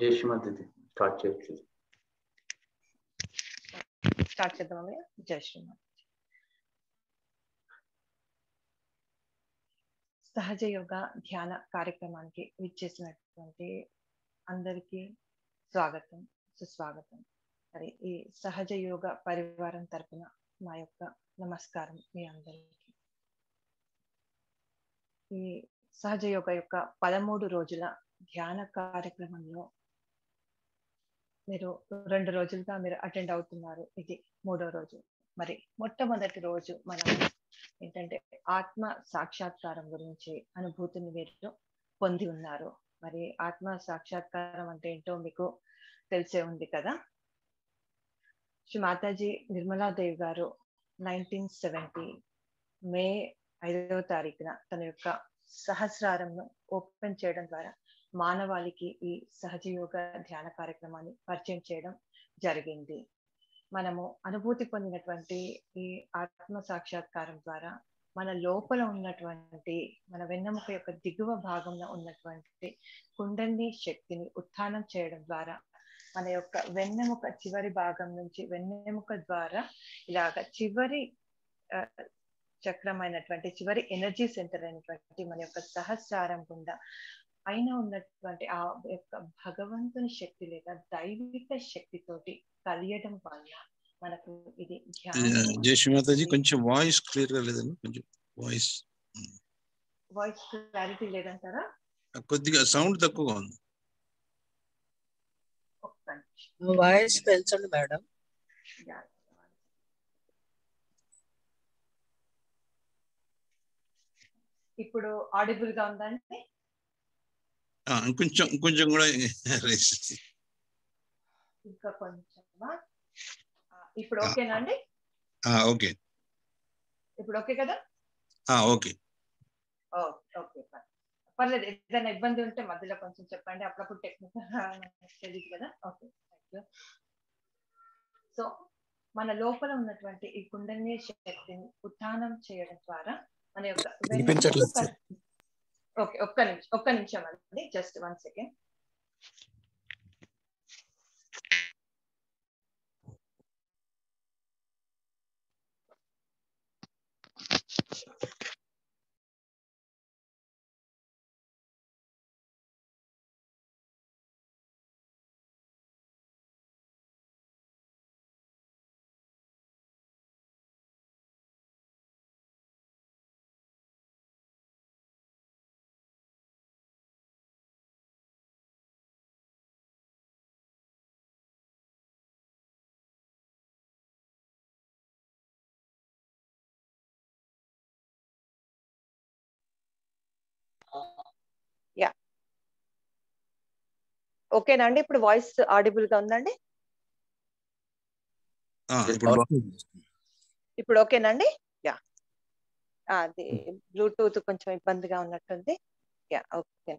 జై శ్రీమతి స్టార్ట్ చేయొచ్చు స్టార్ట్ చేద్దాం అమ్మయ్య జై శ్రీమాన్ సహజ యోగ ధ్యాన కార్యక్రమానికి విచ్చేసినటువంటి అందరికీ స్వాగతం సుస్వాగతం మరి ఈ సహజ యోగ పరివారం తరపున మా యొక్క నమస్కారం మీ అందరికీ ఈ సహజ యోగ యొక్క పదమూడు రోజుల ధ్యాన కార్యక్రమంలో మీరు రెండు రోజులుగా మీరు అటెండ్ అవుతున్నారు ఇది మూడో రోజు మరి మొట్టమొదటి రోజు మనం ఏంటంటే ఆత్మ సాక్షాత్కారం గురించి అనుభూతిని మీరు పొంది ఉన్నారు మరి ఆత్మ సాక్షాత్కారం అంటే ఏంటో మీకు తెలిసే ఉంది కదా శ్రీ మాతాజీ నిర్మలాదేవి గారు నైన్టీన్ సెవెంటీ మే ఐదవ తారీఖున తన యొక్క సహస్రారంను ఓపెన్ చేయడం ద్వారా మానవాళికి ఈ సహజ యోగ ధ్యాన కార్యక్రమాన్ని పరిచయం చేయడం జరిగింది మనము అనుభూతి పొందినటువంటి ఈ ఆత్మ సాక్షాత్కారం ద్వారా మన లోపల ఉన్నటువంటి మన వెన్నెముక యొక్క దిగువ భాగంలో ఉన్నటువంటి కుండలిని శక్తిని ఉత్థానం చేయడం ద్వారా మన యొక్క వెన్నెముక చివరి భాగం నుంచి వెన్నెముక ద్వారా ఇలాగ చివరి చక్రమైనటువంటి చివరి ఎనర్జీ సెంటర్ అయినటువంటి మన యొక్క సహస్రారం గుండా పైన ఉన్నటువంటి ఆ యొక్క భగవంతుని శక్తి లేదా దైవిక శక్తితోటి కలియడం వల్ల మనకు ఇది జయ శ్రీమాతాజీ కొంచెం వాయిస్ క్లియర్ గా లేదండి కొంచెం వాయిస్ వాయిస్ క్లారిటీ లేదంటారా కొద్దిగా సౌండ్ తక్కువగా ఉంది వాయిస్ పెంచండి మేడం ఇప్పుడు ఆడిబుల్ గా ఉందండి ఇంకొంచెం ఇంకొంచెం కూడా ఇంకా కొంచెమా ఇప్పుడు ఓకేనా అండి ఓకే ఇప్పుడు ఓకే కదా ఓకే ఓకే పర్లేదు ఏదైనా ఇబ్బంది ఉంటే మధ్యలో కొంచెం చెప్పండి అప్పుడప్పుడు టెక్నికల్ తెలియదు కదా ఓకే థ్యాంక్ యూ సో మన లోపల ఉన్నటువంటి ఈ కుండలిని శక్తిని ఉత్థానం చేయడం ద్వారా మన యొక్క ఓకే ఒక్క నిమిషం ఒక్క నిమిషం అండి జస్ట్ వన్ సెకండ్ యా ఓకేనా అండి ఇప్పుడు వాయిస్ ఆడిబుల్ గా ఉందండి ఇప్పుడు ఓకేనండి యా అది బ్లూటూత్ కొంచెం ఇబ్బందిగా ఉన్నట్టుంది యా ఓకే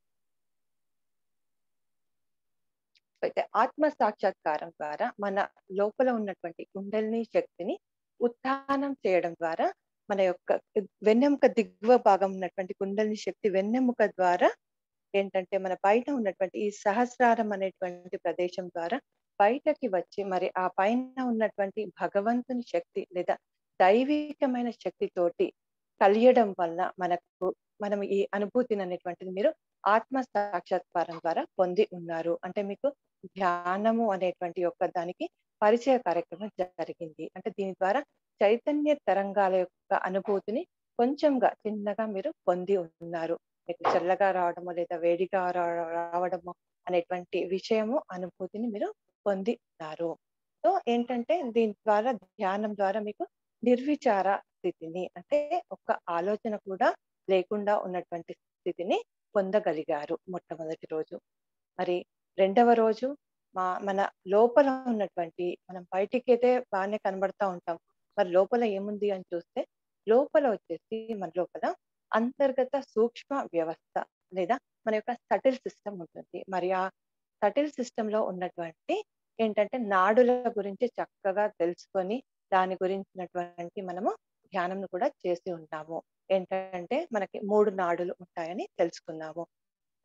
అయితే ఆత్మ సాక్షాత్కారం ద్వారా మన లోపల ఉన్నటువంటి కుండలిని శక్తిని ఉత్థానం చేయడం ద్వారా మన యొక్క వెన్నెముక దిగువ భాగం ఉన్నటువంటి కుండలిని శక్తి వెన్నెముక ద్వారా ఏంటంటే మన బయట ఉన్నటువంటి ఈ సహస్రారం అనేటువంటి ప్రదేశం ద్వారా బయటకి వచ్చి మరి ఆ పైన ఉన్నటువంటి భగవంతుని శక్తి లేదా దైవికమైన శక్తితోటి కలియడం వల్ల మనకు మనం ఈ అనుభూతిని అనేటువంటిది మీరు ఆత్మ సాక్షాత్కారం ద్వారా పొంది ఉన్నారు అంటే మీకు ధ్యానము అనేటువంటి యొక్క దానికి పరిచయ కార్యక్రమం జరిగింది అంటే దీని ద్వారా చైతన్య తరంగాల యొక్క అనుభూతిని కొంచెంగా చిన్నగా మీరు పొంది ఉన్నారు మీకు చల్లగా రావడము లేదా వేడిగా రావడము అనేటువంటి విషయము అనుభూతిని మీరు పొంది ఉన్నారు సో ఏంటంటే దీని ద్వారా ధ్యానం ద్వారా మీకు నిర్విచార స్థితిని అంటే ఒక ఆలోచన కూడా లేకుండా ఉన్నటువంటి స్థితిని పొందగలిగారు మొట్టమొదటి రోజు మరి రెండవ రోజు మా మన లోపల ఉన్నటువంటి మనం బయటికి అయితే బాగానే కనబడతా ఉంటాం మరి లోపల ఏముంది అని చూస్తే లోపల వచ్చేసి మన లోపల అంతర్గత సూక్ష్మ వ్యవస్థ లేదా మన యొక్క సటిల్ సిస్టమ్ ఉంటుంది మరి ఆ సటిల్ సిస్టమ్ లో ఉన్నటువంటి ఏంటంటే నాడుల గురించి చక్కగా తెలుసుకొని దాని గురించినటువంటి మనము ధ్యానం కూడా చేసి ఉంటాము ఏంటంటే మనకి మూడు నాడులు ఉంటాయని తెలుసుకున్నాము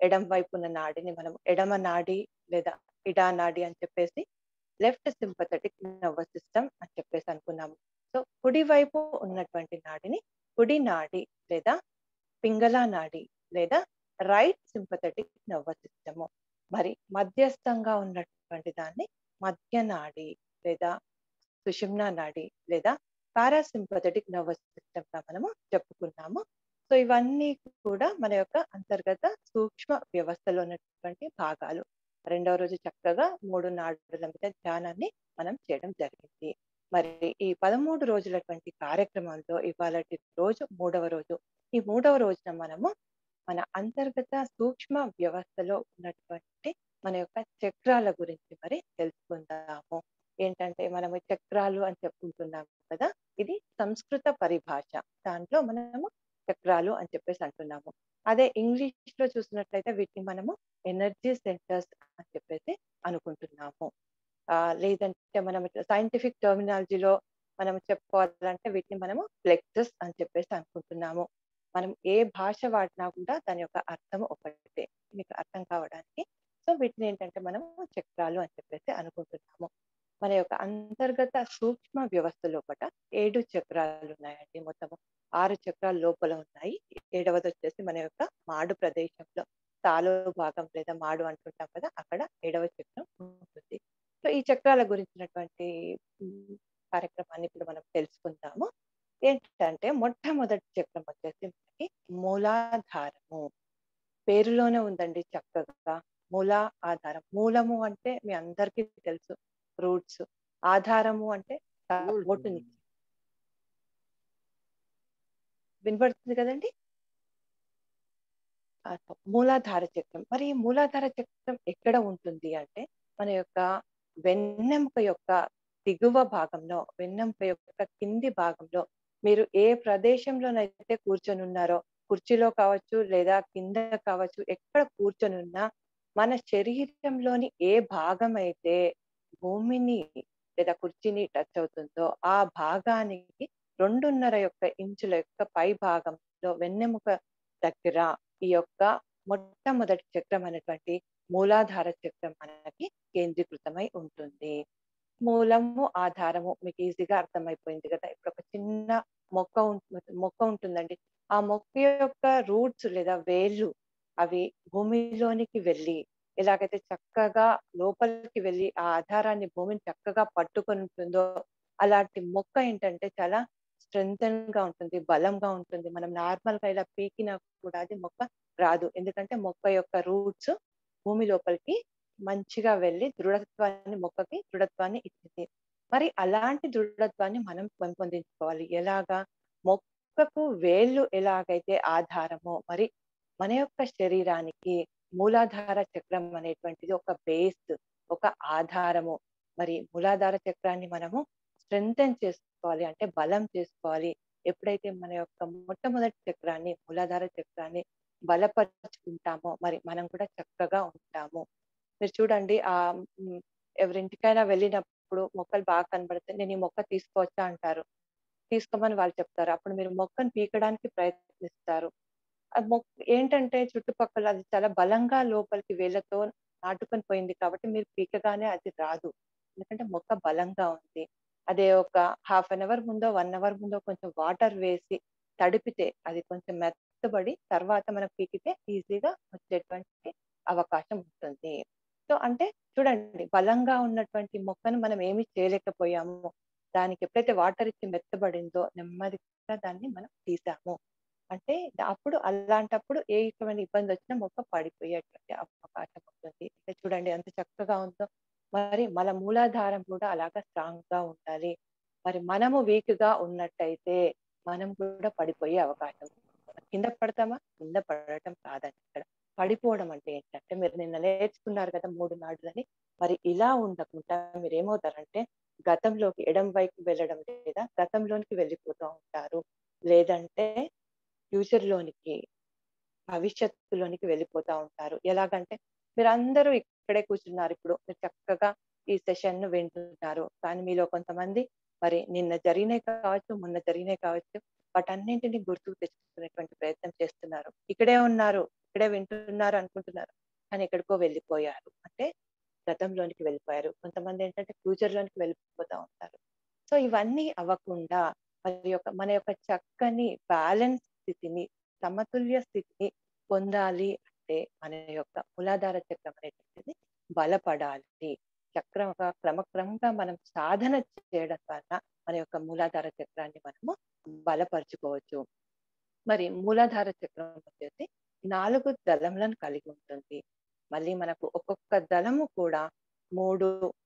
ఎడం వైపు ఉన్న నాడిని మనం ఎడమ నాడి లేదా ఇడా నాడి అని చెప్పేసి లెఫ్ట్ సింపథెటిక్ నర్వస్ సిస్టమ్ అని చెప్పేసి అనుకున్నాము సో కుడి వైపు ఉన్నటువంటి నాడిని కుడి నాడి లేదా పింగళ నాడి లేదా రైట్ సింపథెటిక్ నర్వస్ సిస్టమ్ మరి మధ్యస్థంగా ఉన్నటువంటి దాన్ని మధ్య నాడి లేదా సుషుమ్నా నాడి లేదా పారాసింపథెటిక్ నర్వస్ సిస్టమ్ గా మనము చెప్పుకున్నాము సో ఇవన్నీ కూడా మన యొక్క అంతర్గత సూక్ష్మ వ్యవస్థలో ఉన్నటువంటి భాగాలు రెండవ రోజు చక్కగా మూడు నాడుల మీద ధ్యానాన్ని మనం చేయడం జరిగింది మరి ఈ పదమూడు రోజులటువంటి కార్యక్రమంలో ఇవాళ రోజు మూడవ రోజు ఈ మూడవ రోజున మనము మన అంతర్గత సూక్ష్మ వ్యవస్థలో ఉన్నటువంటి మన యొక్క చక్రాల గురించి మరి తెలుసుకుందాము ఏంటంటే మనము చక్రాలు అని చెప్పుకుంటున్నాము కదా ఇది సంస్కృత పరిభాష దాంట్లో మనము చక్రాలు అని చెప్పేసి అంటున్నాము అదే ఇంగ్లీష్ లో చూసినట్లయితే వీటిని మనము ఎనర్జీ సెంటర్స్ అని చెప్పేసి అనుకుంటున్నాము ఆ లేదంటే మనం సైంటిఫిక్ టర్మినాలజీలో మనం చెప్పుకోవాలంటే వీటిని మనము ఫ్లెక్సెస్ అని చెప్పేసి అనుకుంటున్నాము మనం ఏ భాష వాడినా కూడా దాని యొక్క అర్థం ఒకటే మీకు అర్థం కావడానికి సో వీటిని ఏంటంటే మనము చక్రాలు అని చెప్పేసి అనుకుంటున్నాము మన యొక్క అంతర్గత సూక్ష్మ వ్యవస్థ లోపల ఏడు చక్రాలు ఉన్నాయండి మొత్తము ఆరు చక్రాలు లోపల ఉన్నాయి ఏడవది వచ్చేసి మన యొక్క మాడు ప్రదేశంలో తాలో భాగం లేదా మాడు అంటుంటాం కదా అక్కడ ఏడవ చక్రం ఉంటుంది సో ఈ చక్రాల గురించినటువంటి కార్యక్రమాన్ని ఇప్పుడు మనం తెలుసుకుందాము ఏంటంటే మొట్టమొదటి చక్రం వచ్చేసి మనకి మూలాధారము పేరులోనే ఉందండి చక్కగా మూల ఆధారం మూలము అంటే మీ అందరికీ తెలుసు రూట్స్ ఆధారము అంటే ఓటుని వినపడుతుంది కదండి మూలాధార చక్రం మరి ఈ మూలాధార చక్రం ఎక్కడ ఉంటుంది అంటే మన యొక్క వెన్నెముక యొక్క దిగువ భాగంలో వెన్నెముక యొక్క కింది భాగంలో మీరు ఏ ప్రదేశంలోనైతే కూర్చొని ఉన్నారో కుర్చీలో కావచ్చు లేదా కింద కావచ్చు ఎక్కడ కూర్చొని ఉన్నా మన శరీరంలోని ఏ భాగం అయితే భూమిని లేదా కుర్చీని టచ్ అవుతుందో ఆ భాగానికి రెండున్నర యొక్క ఇంచుల యొక్క పై భాగంలో వెన్నెముక దగ్గర ఈ యొక్క మొట్టమొదటి చక్రం అనేటువంటి మూలాధార చక్రం మనకి కేంద్రీకృతమై ఉంటుంది మూలము ఆధారము మీకు ఈజీగా అర్థమైపోయింది కదా ఇప్పుడు ఒక చిన్న మొక్క మొక్క ఉంటుందండి ఆ మొక్క యొక్క రూట్స్ లేదా వేళ్ళు అవి భూమిలోనికి వెళ్ళి ఎలాగైతే చక్కగా లోపలికి వెళ్ళి ఆ ఆధారాన్ని భూమిని చక్కగా పట్టుకొని ఉంటుందో అలాంటి మొక్క ఏంటంటే చాలా స్ట్రెంగ్ గా ఉంటుంది బలంగా ఉంటుంది మనం నార్మల్ గా ఇలా పీకినా కూడా అది మొక్క రాదు ఎందుకంటే మొక్క యొక్క రూట్స్ భూమి లోపలికి మంచిగా వెళ్ళి దృఢత్వాన్ని మొక్కకి దృఢత్వాన్ని ఇచ్చింది మరి అలాంటి దృఢత్వాన్ని మనం పెంపొందించుకోవాలి ఎలాగా మొక్కకు వేళ్ళు ఎలాగైతే ఆధారమో మరి మన యొక్క శరీరానికి మూలాధార చక్రం అనేటువంటిది ఒక బేస్ ఒక ఆధారము మరి మూలాధార చక్రాన్ని మనము స్ట్రెంగ్ చేసుకోవాలి అంటే బలం చేసుకోవాలి ఎప్పుడైతే మన యొక్క మొట్టమొదటి చక్రాన్ని మూలాధార చక్రాన్ని బలపరుచుకుంటామో మరి మనం కూడా చక్కగా ఉంటాము మీరు చూడండి ఆ ఎవరింటికైనా వెళ్ళినప్పుడు మొక్కలు బాగా కనబడితే నేను ఈ మొక్క తీసుకోవచ్చా అంటారు తీసుకోమని వాళ్ళు చెప్తారు అప్పుడు మీరు మొక్కను పీకడానికి ప్రయత్నిస్తారు మొక్క ఏంటంటే చుట్టుపక్కల అది చాలా బలంగా లోపలికి వేళ్ళతో నాటుకొని పోయింది కాబట్టి మీరు పీకగానే అది రాదు ఎందుకంటే మొక్క బలంగా ఉంది అదే ఒక హాఫ్ అన్ అవర్ ముందో వన్ అవర్ ముందో కొంచెం వాటర్ వేసి తడిపితే అది కొంచెం మెత్తబడి తర్వాత మనం పీకితే ఈజీగా వచ్చేటువంటి అవకాశం ఉంటుంది సో అంటే చూడండి బలంగా ఉన్నటువంటి మొక్కను మనం ఏమి చేయలేకపోయాము దానికి ఎప్పుడైతే వాటర్ ఇచ్చి మెత్తబడిందో నెమ్మదిగా దాన్ని మనం తీసాము అంటే అప్పుడు అలాంటప్పుడు ఏ రకమైన ఇబ్బంది వచ్చినా మొక్క పడిపోయేటువంటి అవకాశం ఉంటుంది అంటే చూడండి ఎంత చక్కగా ఉందో మరి మన మూలాధారం కూడా అలాగా స్ట్రాంగ్ గా ఉండాలి మరి మనము వీక్ గా ఉన్నట్టయితే మనం కూడా పడిపోయే అవకాశం కింద పడతామా కింద పడటం కాదండి ఇక్కడ పడిపోవడం అంటే ఏంటంటే మీరు నిన్న నేర్చుకున్నారు కదా మూడు నాడులని మరి ఇలా ఉండకుండా మీరు ఏమవుతారంటే గతంలోకి ఎడం వైపు వెళ్ళడం లేదా గతంలోనికి వెళ్ళిపోతూ ఉంటారు లేదంటే ఫ్యూచర్ లోనికి భవిష్యత్తులోనికి వెళ్ళిపోతా ఉంటారు ఎలాగంటే మీరు అందరూ ఇక్కడే కూర్చున్నారు ఇప్పుడు మీరు చక్కగా ఈ సెషన్ ను వింటున్నారు కానీ మీలో కొంతమంది మరి నిన్న జరిగినాయి కావచ్చు మొన్న జరిగినాయి కావచ్చు వాటన్నింటిని గుర్తుకు తెచ్చుకునేటువంటి ప్రయత్నం చేస్తున్నారు ఇక్కడే ఉన్నారు ఇక్కడే వింటున్నారు అనుకుంటున్నారు కానీ ఎక్కడికో వెళ్ళిపోయారు అంటే గతంలోనికి వెళ్ళిపోయారు కొంతమంది ఏంటంటే ఫ్యూచర్ లోనికి వెళ్ళిపోతా ఉంటారు సో ఇవన్నీ అవ్వకుండా మరి యొక్క మన యొక్క చక్కని బ్యాలెన్స్ స్థితిని సమతుల్య స్థితిని పొందాలి అంటే మన యొక్క మూలాధార చక్రం అనేటువంటిది బలపడాలి చక్రంగా క్రమక్రమంగా మనం సాధన చేయడం ద్వారా మన యొక్క మూలాధార చక్రాన్ని మనము బలపరుచుకోవచ్చు మరి మూలాధార చక్రం వచ్చేసి నాలుగు దళములను కలిగి ఉంటుంది మళ్ళీ మనకు ఒక్కొక్క దళము కూడా మూడు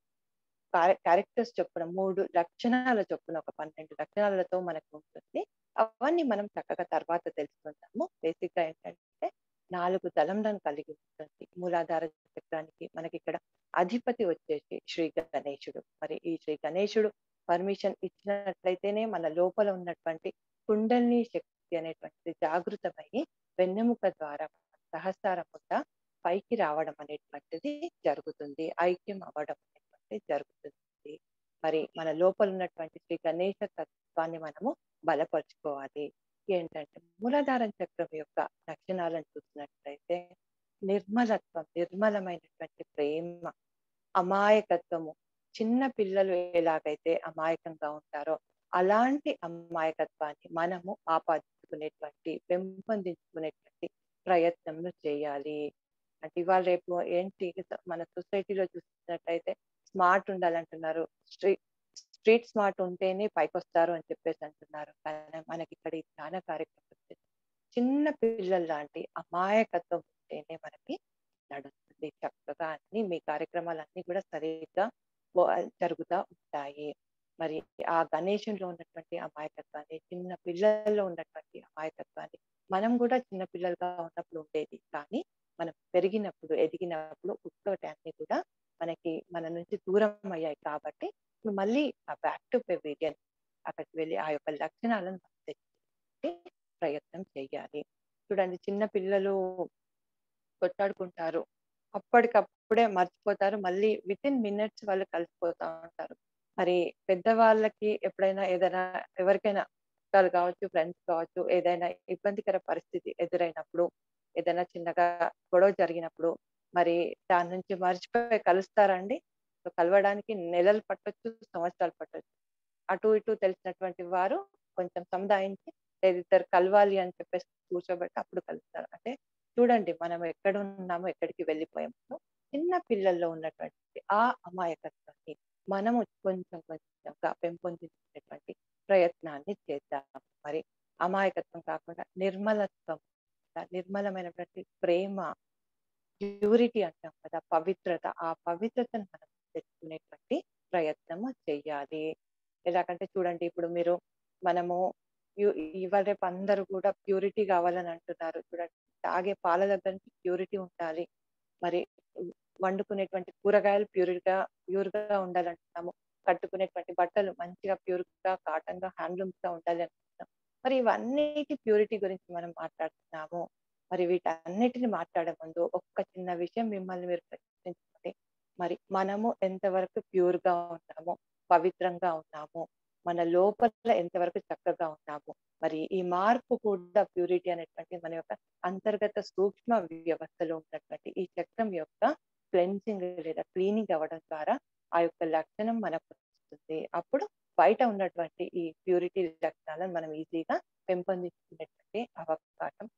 క్యారెక్టర్స్ చొప్పున మూడు లక్షణాల చొప్పున ఒక పన్నెండు లక్షణాలతో మనకు ఉంటుంది అవన్నీ మనం చక్కగా తర్వాత తెలుసుకుంటాము బేసిక్ గా ఏంటంటే నాలుగు దళంలను కలిగి ఉంటుంది మూలాధార చక్రానికి మనకి ఇక్కడ అధిపతి వచ్చేసి శ్రీ గణేశుడు మరి ఈ శ్రీ గణేశుడు పర్మిషన్ ఇచ్చినట్లయితేనే మన లోపల ఉన్నటువంటి కుండల్ని శక్తి అనేటువంటిది జాగృతమై వెన్నెముక ద్వారా సహస్రారముగా పైకి రావడం అనేటువంటిది జరుగుతుంది ఐక్యం అవ్వడం అనేటువంటిది జరుగుతుంది మరి మన లోపల ఉన్నటువంటి శ్రీ గణేశ తత్వాన్ని మనము బలపరుచుకోవాలి ఏంటంటే మూలాధారం చక్రం యొక్క లక్షణాలను చూసినట్లయితే నిర్మలత్వం నిర్మలమైనటువంటి ప్రేమ అమాయకత్వము చిన్న పిల్లలు ఎలాగైతే అమాయకంగా ఉంటారో అలాంటి అమాయకత్వాన్ని మనము ఆపాదించుకునేటువంటి పెంపొందించుకునేటువంటి ప్రయత్నం చేయాలి అంటే ఇవాళ రేపు ఏంటి మన సొసైటీలో చూసినట్లయితే స్మార్ట్ ఉండాలంటున్నారు స్ట్రీట్ స్ట్రీట్ స్మార్ట్ ఉంటేనే పైకి వస్తారు అని చెప్పేసి అంటున్నారు కానీ మనకి ఇక్కడ ఈ ధ్యాన కార్యక్రమం వచ్చేసి చిన్న పిల్లల లాంటి అమాయకత్వం ఉంటేనే మనకి నడుస్తుంది చక్కగా అన్ని మీ కార్యక్రమాలన్నీ కూడా సరిగ్గా జరుగుతూ ఉంటాయి మరి ఆ గణేశంలో ఉన్నటువంటి అమాయకత్వాన్ని చిన్న పిల్లల్లో ఉన్నటువంటి అమాయకత్వాన్ని మనం కూడా చిన్న పిల్లలుగా ఉన్నప్పుడు ఉండేది కానీ మనం పెరిగినప్పుడు ఎదిగినప్పుడు ఉత్సవటాన్ని కూడా మనకి మన నుంచి దూరం అయ్యాయి కాబట్టి మళ్ళీ ఆ బ్యాక్ టు పెవిలియన్ అక్కడికి వెళ్ళి ఆ యొక్క లక్షణాలను తెచ్చి ప్రయత్నం చేయాలి చూడండి చిన్న పిల్లలు కొట్టాడుకుంటారు అప్పటికప్పుడే మర్చిపోతారు మళ్ళీ విత్ ఇన్ మినిట్స్ వాళ్ళు కలిసిపోతా ఉంటారు మరి పెద్దవాళ్ళకి ఎప్పుడైనా ఏదైనా ఎవరికైనా చుట్టాలు కావచ్చు ఫ్రెండ్స్ కావచ్చు ఏదైనా ఇబ్బందికర పరిస్థితి ఎదురైనప్పుడు ఏదైనా చిన్నగా గొడవ జరిగినప్పుడు మరి దాని నుంచి మర్చిపోయి కలుస్తారండి కలవడానికి నెలలు పట్టొచ్చు సంవత్సరాలు పట్టొచ్చు అటు ఇటు తెలిసినటువంటి వారు కొంచెం సముదాయించి ఇద్దరు కలవాలి అని చెప్పేసి కూర్చోబెట్టి అప్పుడు కలుస్తారు అంటే చూడండి మనం ఎక్కడ ఉన్నామో ఎక్కడికి వెళ్ళిపోయామో చిన్న పిల్లల్లో ఉన్నటువంటి ఆ అమాయకత్వాన్ని మనము కొంచెం కొంచెంగా పెంపొందించేటువంటి ప్రయత్నాన్ని చేద్దాం మరి అమాయకత్వం కాకుండా నిర్మలత్వం నిర్మలమైనటువంటి ప్రేమ ప్యూరిటీ అంటాం కదా పవిత్రత ఆ పవిత్రతను మనం తెచ్చుకునేటువంటి ప్రయత్నము చెయ్యాలి ఎలాగంటే చూడండి ఇప్పుడు మీరు మనము ఇవాళ రేపు అందరూ కూడా ప్యూరిటీ కావాలని అంటున్నారు చూడండి తాగే పాల దగ్గర నుంచి ప్యూరిటీ ఉండాలి మరి వండుకునేటువంటి కూరగాయలు ప్యూరిగా ప్యూర్ గా ఉండాలంటున్నాము కట్టుకునేటువంటి బట్టలు మంచిగా ప్యూర్ గా కాటన్ గా హ్యాండ్లూమ్స్ గా ఉండాలి అనుకుంటున్నాం మరి ఇవన్నిటి ప్యూరిటీ గురించి మనం మాట్లాడుతున్నాము మరి వీటన్నిటిని మాట్లాడే ముందు ఒక్క చిన్న విషయం మిమ్మల్ని మీరు ప్రశ్నించుకోండి మరి మనము ఎంతవరకు ప్యూర్ గా ఉన్నాము పవిత్రంగా ఉన్నాము మన లోపల ఎంతవరకు చక్కగా ఉన్నాము మరి ఈ మార్పు కూడా ప్యూరిటీ అనేటువంటి మన యొక్క అంతర్గత సూక్ష్మ వ్యవస్థలో ఉన్నటువంటి ఈ చక్రం యొక్క క్లెన్సింగ్ లేదా క్లీనింగ్ అవ్వడం ద్వారా ఆ యొక్క లక్షణం మనకు వస్తుంది అప్పుడు బయట ఉన్నటువంటి ఈ ప్యూరిటీ లక్షణాలను మనం ఈజీగా పెంపొందించుకునేటువంటి అవకాశం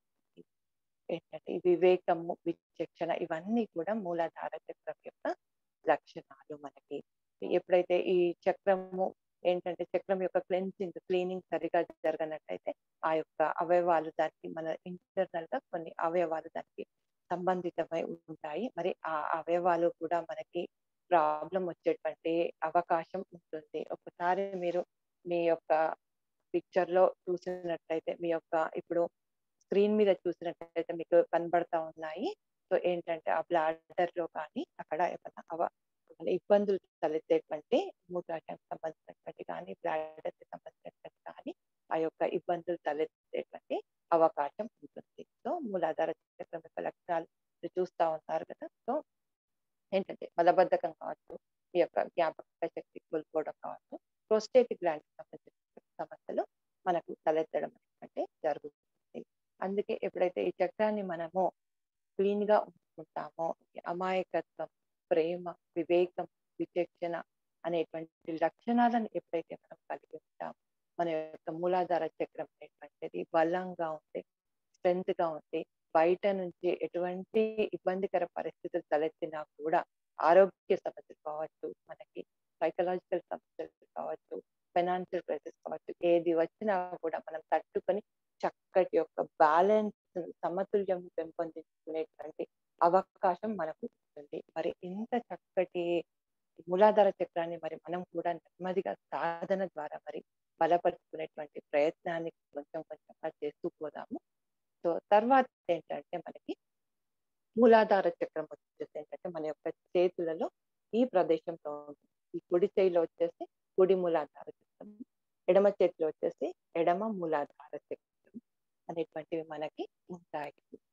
ఏంటంటే ఈ వివేకము విచక్షణ ఇవన్నీ కూడా మూలాధార చక్రం యొక్క లక్షణాలు మనకి ఎప్పుడైతే ఈ చక్రము ఏంటంటే చక్రం యొక్క క్లెన్సింగ్ క్లీనింగ్ సరిగా జరగనట్టయితే ఆ యొక్క అవయవాలు దానికి మన ఇంటర్నల్ గా కొన్ని అవయవాలు దానికి సంబంధితమై ఉంటాయి మరి ఆ అవయవాలు కూడా మనకి ప్రాబ్లం వచ్చేటువంటి అవకాశం ఉంటుంది ఒకసారి మీరు మీ యొక్క పిక్చర్ లో చూసినట్లయితే మీ యొక్క ఇప్పుడు స్క్రీన్ మీద చూసినట్లయితే మీకు కనబడతా ఉన్నాయి సో ఏంటంటే ఆ బ్లాడర్ లో కానీ అక్కడ ఏమైనా అవ ఇబ్బందులు తలెత్తేటువంటి మూత్రాశయానికి సంబంధించినటువంటి కానీ బ్లాడర్ కి సంబంధించినటువంటి కానీ ఆ యొక్క ఇబ్బందులు తలెత్తేటువంటి అవకాశం ఉంటుంది సో మూలాధార చక్రం యొక్క లక్షణాలు చూస్తా ఉన్నారు కదా సో ఏంటంటే మలబద్ధకం కావచ్చు మీ యొక్క జ్ఞాపక శక్తి కోల్పోవడం కావచ్చు ప్రోస్టేట్ గ్లాండ్ సంబంధించిన సమస్యలు మనకు తలెత్తడం అంటే జరుగుతుంది అందుకే ఎప్పుడైతే ఈ చక్రాన్ని మనము క్లీన్ గా ఉంచుకుంటామో ఈ అమాయకత్వం ప్రేమ వివేకం విచక్షణ అనేటువంటి లక్షణాలను ఎప్పుడైతే మనం కలిగి ఉంటామో మన యొక్క మూలాధార చక్రం అనేటువంటిది బలంగా ఉంటే స్ట్రెంత్ గా ఉంటే బయట నుంచి ఎటువంటి ఇబ్బందికర పరిస్థితులు తలెత్తినా కూడా ఆరోగ్య సమస్యలు కావచ్చు మనకి సైకలాజికల్ సమస్యలు కావచ్చు ఫైనాన్షియల్ క్రైసిస్ కావచ్చు ఏది వచ్చినా కూడా మనం తట్టుకొని చక్కటి యొక్క బ్యాలెన్స్ సమతుల్యం పెంపొందించుకునేటువంటి అవకాశం మనకు ఉంటుంది మరి ఇంత చక్కటి మూలాధార చక్రాన్ని మరి మనం కూడా నెమ్మదిగా సాధన ద్వారా మరి బలపరుచుకునేటువంటి ప్రయత్నాన్ని కొంచెం కొంచెంగా చేస్తూ పోదాము సో తర్వాత ఏంటంటే మనకి మూలాధార చక్రం వచ్చేసి ఏంటంటే మన యొక్క చేతులలో ఈ ప్రదేశంలో ఉంటుంది ఈ కుడి చేయిలో వచ్చేసి కుడి మూలాధార చక్రం ఎడమ చేతిలో వచ్చేసి ఎడమ మూలాధార చక్రం అనేటువంటివి మనకి ఉంటాయి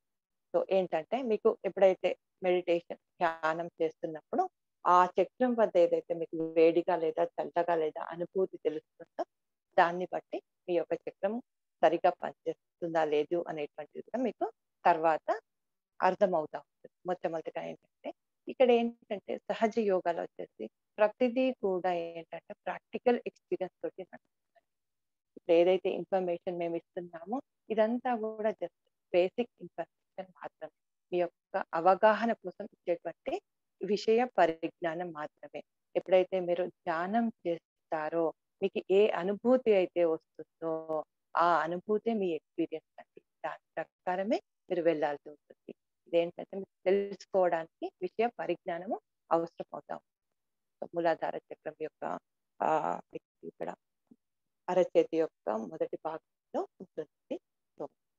సో ఏంటంటే మీకు ఎప్పుడైతే మెడిటేషన్ ధ్యానం చేస్తున్నప్పుడు ఆ చక్రం వద్ద ఏదైతే మీకు వేడిగా లేదా చల్లగా లేదా అనుభూతి తెలుస్తుందో దాన్ని బట్టి మీ యొక్క చక్రం సరిగా పనిచేస్తుందా లేదు అనేటువంటిది కూడా మీకు తర్వాత అర్థమవుతా ఉంటుంది మొట్టమొదటిగా ఏంటంటే ఇక్కడ ఏంటంటే సహజ యోగాలో వచ్చేసి ప్రతిదీ కూడా ఏంటంటే ప్రాక్టికల్ ఎక్స్పీరియన్స్ తోటి నడుస్తుంది ఇప్పుడు ఏదైతే ఇన్ఫర్మేషన్ మేము ఇస్తున్నామో ఇదంతా కూడా జస్ట్ బేసిక్ ఇన్ఫర్మేషన్ మాత్రమే మీ యొక్క అవగాహన కోసం ఇచ్చేటువంటి విషయ పరిజ్ఞానం మాత్రమే ఎప్పుడైతే మీరు ధ్యానం చేస్తారో మీకు ఏ అనుభూతి అయితే వస్తుందో ఆ అనుభూతే మీ ఎక్స్పీరియన్స్ అండి దాని ప్రకారమే మీరు వెళ్ళాల్సి ఉంటుంది ఇదేంటంటే మీకు తెలుసుకోవడానికి విషయ పరిజ్ఞానము అవసరం అవుతాం మూలాధార చక్రం యొక్క ఆ ఇక్కడ అరచేతి యొక్క మొదటి భాగంలో ఉంటుంది సో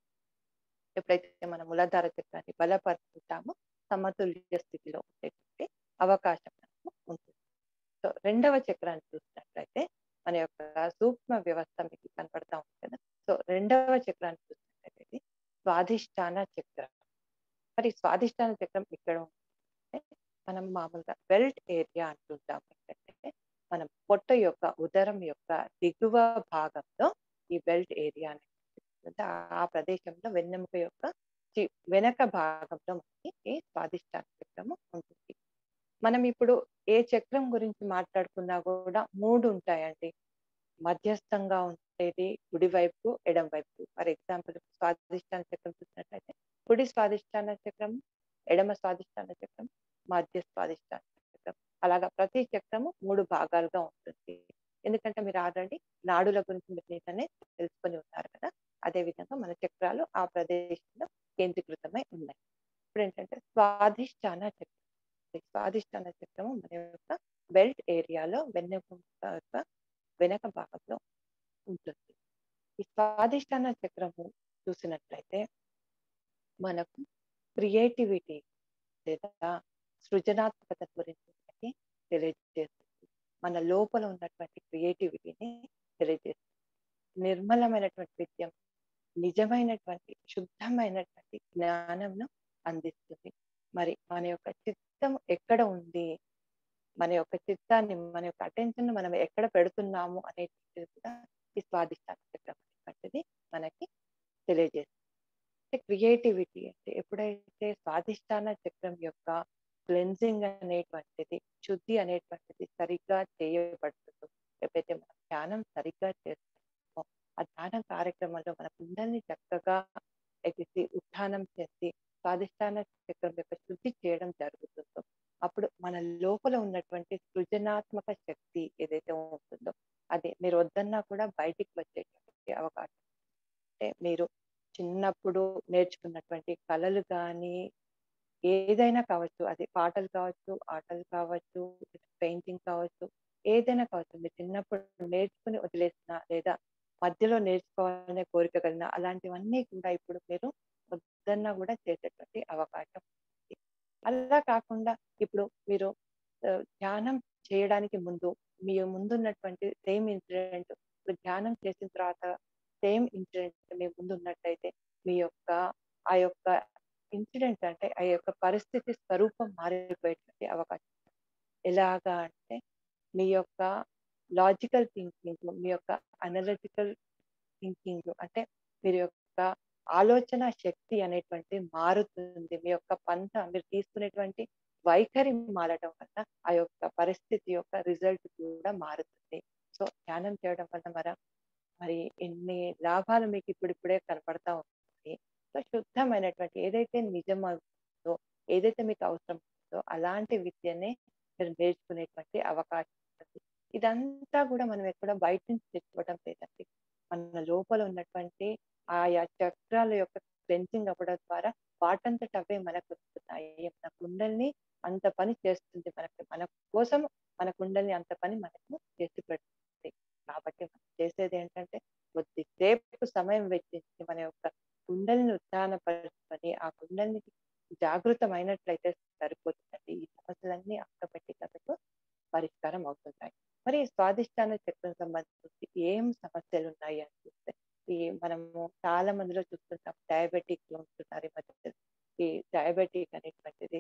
ఎప్పుడైతే మనం మూలాధార చక్రాన్ని బలపరుచుకుంటామో సమతుల్య స్థితిలో ఉండేటువంటి అవకాశం మనకు ఉంటుంది సో రెండవ చక్రాన్ని చూసినట్లయితే మన యొక్క సూక్ష్మ వ్యవస్థ మీకు కనపడతా ఉంది కదా సో రెండవ చక్రాన్ని చూసినట్లయితే స్వాధిష్టాన చక్రం మరి స్వాధిష్టాన చక్రం ఇక్కడ ఉంటే మనం మామూలుగా బెల్ట్ ఏరియా అంటుంటాం ఏంటంటే మనం పొట్ట యొక్క ఉదరం యొక్క దిగువ భాగంలో ఈ బెల్ట్ ఏరియా అనేది ఆ ప్రదేశంలో వెన్నెముక యొక్క వెనక భాగంలో మనకి ఈ స్వాధిష్టాన చక్రము ఉంటుంది మనం ఇప్పుడు ఏ చక్రం గురించి మాట్లాడుకున్నా కూడా మూడు ఉంటాయండి మధ్యస్థంగా ఉండేది కుడి వైపు ఎడం వైపు ఫర్ ఎగ్జాంపుల్ స్వాధిష్టాన చక్రం చూసినట్లయితే కుడి స్వాధిష్టాన చక్రం ఎడమ స్వాధిష్టాన చక్రం మధ్య స్వాధిష్టాన చక్రం అలాగా ప్రతి చక్రము మూడు భాగాలుగా ఉంటుంది ఎందుకంటే మీరు ఆల్రెడీ నాడుల గురించి మీరు నిన్ననే తెలుసుకొని ఉన్నారు కదా అదే విధంగా మన చక్రాలు ఆ ప్రదేశంలో కేంద్రీకృతమై ఉన్నాయి ఇప్పుడు ఏంటంటే స్వాధిష్టాన చక్రం స్వాధిష్టాన చక్రము మన యొక్క బెల్ట్ ఏరియాలో వెన్నెముక యొక్క వెనక భాగంలో ఉంటుంది ఈ స్వాధిష్టాన చక్రము చూసినట్లయితే మనకు క్రియేటివిటీ లేదా సృజనాత్మకత గురించి మనకి తెలియజేస్తుంది మన లోపల ఉన్నటువంటి క్రియేటివిటీని తెలియజేస్తుంది నిర్మలమైనటువంటి విద్యం నిజమైనటువంటి శుద్ధమైనటువంటి జ్ఞానంను అందిస్తుంది మరి మన యొక్క చిత్తం ఎక్కడ ఉంది మన యొక్క చిత్తాన్ని మన యొక్క అటెన్షన్ మనం ఎక్కడ పెడుతున్నాము అనేటువంటిది కూడా ఈ స్వాధిష్టాన చక్రం అనేటువంటిది మనకి తెలియజేస్తుంది అంటే క్రియేటివిటీ అంటే ఎప్పుడైతే స్వాధిష్టాన చక్రం యొక్క క్లెన్జింగ్ అనేటువంటిది శుద్ధి అనేటువంటిది సరిగ్గా చేయబడుతుందో ఎప్పుడైతే మనం ధ్యానం సరిగ్గా చేస్తామో ఆ ధ్యానం కార్యక్రమంలో మన కుండల్ని చక్కగా ఎగిసి ఉత్థానం చేసి స్వాధిష్టాన చక్రం యొక్క శుద్ధి చేయడం జరుగుతుందో అప్పుడు మన లోపల ఉన్నటువంటి సృజనాత్మక శక్తి ఏదైతే ఉంటుందో అది మీరు వద్దన్నా కూడా బయటికి వచ్చేటువంటి అవకాశం అంటే మీరు చిన్నప్పుడు నేర్చుకున్నటువంటి కళలు కానీ ఏదైనా కావచ్చు అది పాటలు కావచ్చు ఆటలు కావచ్చు పెయింటింగ్ కావచ్చు ఏదైనా కావచ్చు మీరు చిన్నప్పుడు నేర్చుకుని వదిలేసిన లేదా మధ్యలో నేర్చుకోవాలనే కోరిక కలిగిన అలాంటివన్నీ కూడా ఇప్పుడు మీరు వద్దన్నా కూడా చేసేటువంటి అవకాశం ఉంది అలా కాకుండా ఇప్పుడు మీరు ధ్యానం చేయడానికి ముందు మీ ముందున్నటువంటి సేమ్ ఇన్సిడెంట్ ధ్యానం చేసిన తర్వాత సేమ్ ఇన్సిడెంట్ మీ ముందు ఉన్నట్టయితే మీ యొక్క ఆ యొక్క ఇన్సిడెంట్ అంటే ఆ యొక్క పరిస్థితి స్వరూపం మారిపోయేటువంటి అవకాశం ఎలాగా అంటే మీ యొక్క లాజికల్ థింకింగ్ మీ యొక్క అనలిటికల్ థింకింగ్ అంటే మీరు యొక్క ఆలోచన శక్తి అనేటువంటి మారుతుంది మీ యొక్క పంత మీరు తీసుకునేటువంటి వైఖరి మారడం వల్ల ఆ యొక్క పరిస్థితి యొక్క రిజల్ట్ కూడా మారుతుంది సో ధ్యానం చేయడం వల్ల మన మరి ఎన్ని లాభాలు మీకు ఇప్పుడిప్పుడే కనపడతా ఉంటుంది సో శుద్ధమైనటువంటి ఏదైతే నిజమవుతుందో ఏదైతే మీకు అవసరం ఉందో అలాంటి విద్యనే మీరు నేర్చుకునేటువంటి అవకాశం ఉంటుంది ఇదంతా కూడా మనం ఎక్కడ బయట నుంచి తెచ్చుకోవడం లేదండి మన లోపల ఉన్నటువంటి ఆయా చక్రాల యొక్క క్లెన్సింగ్ అవ్వడం ద్వారా వాటంతట అవే మనకు వస్తున్నాయి మన కుండల్ని అంత పని చేస్తుంది మనకి మన కోసం మన కుండల్ని అంత పని మనకు చేసి పెడుతుంది కాబట్టి మనం చేసేది ఏంటంటే కొద్దిసేపు సమయం వెచ్చించి మన యొక్క కుండల్ని ఉత్సాహపరుచుకొని ఆ కుండల్ని జాగృతమైనట్లయితే సరిపోతుందండి ఈ సమస్యలన్నీ ఆటోమేటిక్ మీకు పరిష్కారం అవుతుంటాయి మరి స్వాదిష్టాన చక్రం సంబంధించి ఏం సమస్యలు ఉన్నాయి అని చూస్తే ఈ మనము చాలా మందిలో చూస్తుంటాం డయాబెటిక్ లో ఉంటున్నారు ఈ మధ్య ఈ డయాబెటిక్ అనేటువంటిది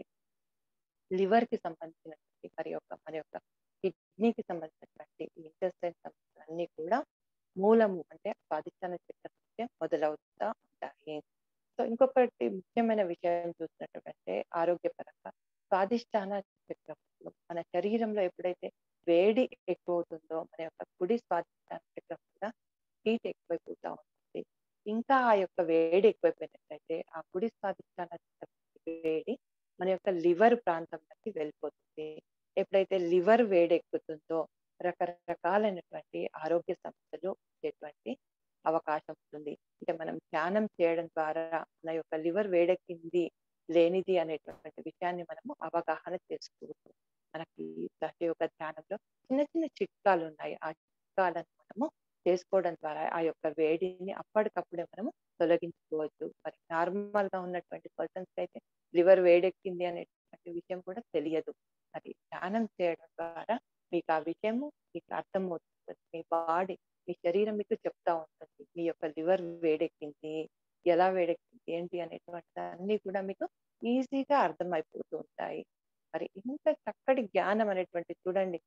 లివర్ కి సంబంధించినటువంటి మరి యొక్క మన యొక్క కిడ్నీకి సంబంధించినటువంటి ఇంటెస్టైన్ సమస్యలు అన్ని కూడా మూలము అంటే స్వాదిష్టాన చక్రం నుంచే మొదలవుతూ ఉంటాయి సో ఇంకొకటి ముఖ్యమైన విషయం చూసినటువంటి ఆరోగ్యపరంగా స్వాదిష్టాన చక్రంలో మన శరీరంలో ఎప్పుడైతే వేడి ఎక్కువ అవుతుందో మన యొక్క కుడి స్వాదిష్టాన చక్రం కూడా హీట్ ఎక్కువైపోతూ ఉంటుంది ఇంకా ఆ యొక్క వేడి ఎక్కువైపోయినట్లయితే ఆ కుడి స్వాదిష్టాన చక్రం వేడి మన యొక్క లివర్ ప్రాంతంలోకి వెళ్ళిపోతుంది ఎప్పుడైతే లివర్ వేడి ఎక్కుతుందో రకరకాలైనటువంటి ఆరోగ్య సమస్యలు వచ్చేటువంటి అవకాశం ఉంటుంది అంటే మనం ధ్యానం చేయడం ద్వారా మన యొక్క లివర్ వేడెక్కింది లేనిది అనేటువంటి విషయాన్ని మనము అవగాహన చేసుకోవచ్చు మనకి సహయోగ ధ్యానంలో చిన్న చిన్న చిట్కాలు ఉన్నాయి ఆ చిట్కాలను మనము చేసుకోవడం ద్వారా ఆ యొక్క వేడిని అప్పటికప్పుడే మనము తొలగించుకోవచ్చు మరి నార్మల్ గా ఉన్నటువంటి పర్సన్స్ అయితే లివర్ వేడెక్కింది అనేటువంటి విషయం కూడా తెలియదు మరి ధ్యానం చేయడం ద్వారా మీకు ఆ విషయము మీకు అర్థమవుతుంది మీ బాడీ మీ శరీరం మీకు చెప్తా ఉంటుంది మీ యొక్క లివర్ వేడెక్కింది ఎలా వేడెక్కింది ఏంటి అనేటువంటి అన్ని కూడా మీకు ఈజీగా అర్థమైపోతూ ఉంటాయి మరి ఇంత చక్కటి జ్ఞానం అనేటువంటి చూడండి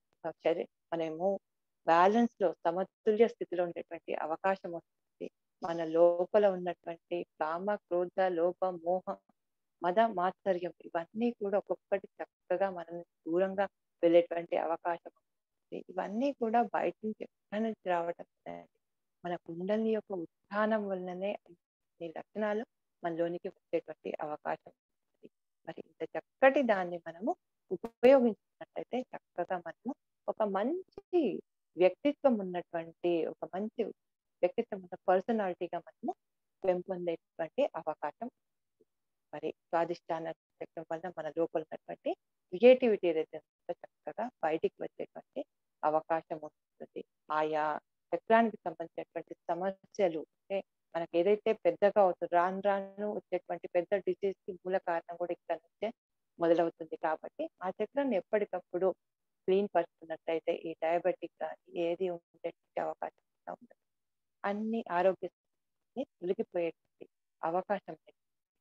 శరీ మనము బ్యాలెన్స్ లో సమతుల్య స్థితిలో ఉండేటువంటి అవకాశం వస్తుంది మన లోపల ఉన్నటువంటి కామ క్రోధ లోప మోహ మద మాత్సర్యం ఇవన్నీ కూడా ఒక్కొక్కటి చక్కగా మనం దూరంగా వెళ్ళేటువంటి అవకాశం ఉంటుంది ఇవన్నీ కూడా బయట నుంచి ఎక్కడి నుంచి రావటం లేదండి. మన కుండలి యొక్క ఉత్థానం వల్లనే ఈ లక్షణాలు మనలోనికి వచ్చేటువంటి అవకాశం ఉంది మరి ఇంత చక్కటి దాన్ని మనము ఉపయోగించినట్లయితే చక్కగా మనము ఒక మంచి వ్యక్తిత్వం ఉన్నటువంటి ఒక మంచి వ్యక్తిత్వం ఉన్న పర్సనాలిటీగా మనము పెంపొందేటువంటి అవకాశం ఉంది. మరి స్వాదిష్టాన చక్రం వల్ల మన లోపల ఉన్నటువంటి క్రియేటివిటీ ఏదైతే ఉందో చక్కగా బయటికి వచ్చేటువంటి అవకాశం ఉంటుంది ఆయా చక్రానికి సంబంధించినటువంటి సమస్యలు అంటే మనకి ఏదైతే పెద్దగా అవుతుందో రాను రాను వచ్చేటువంటి పెద్ద డిసీజ్ కి మూల కారణం కూడా ఇక్కడ నుంచే మొదలవుతుంది కాబట్టి ఆ చక్రాన్ని ఎప్పటికప్పుడు క్లీన్ పరుచుకున్నట్లయితే ఈ డయాబెటిక్ కానీ ఏది ఉండేటువంటి అవకాశం కూడా ఉండదు అన్ని ఆరోగ్య సమస్యల్ని తొలగిపోయేటువంటి అవకాశం అనేది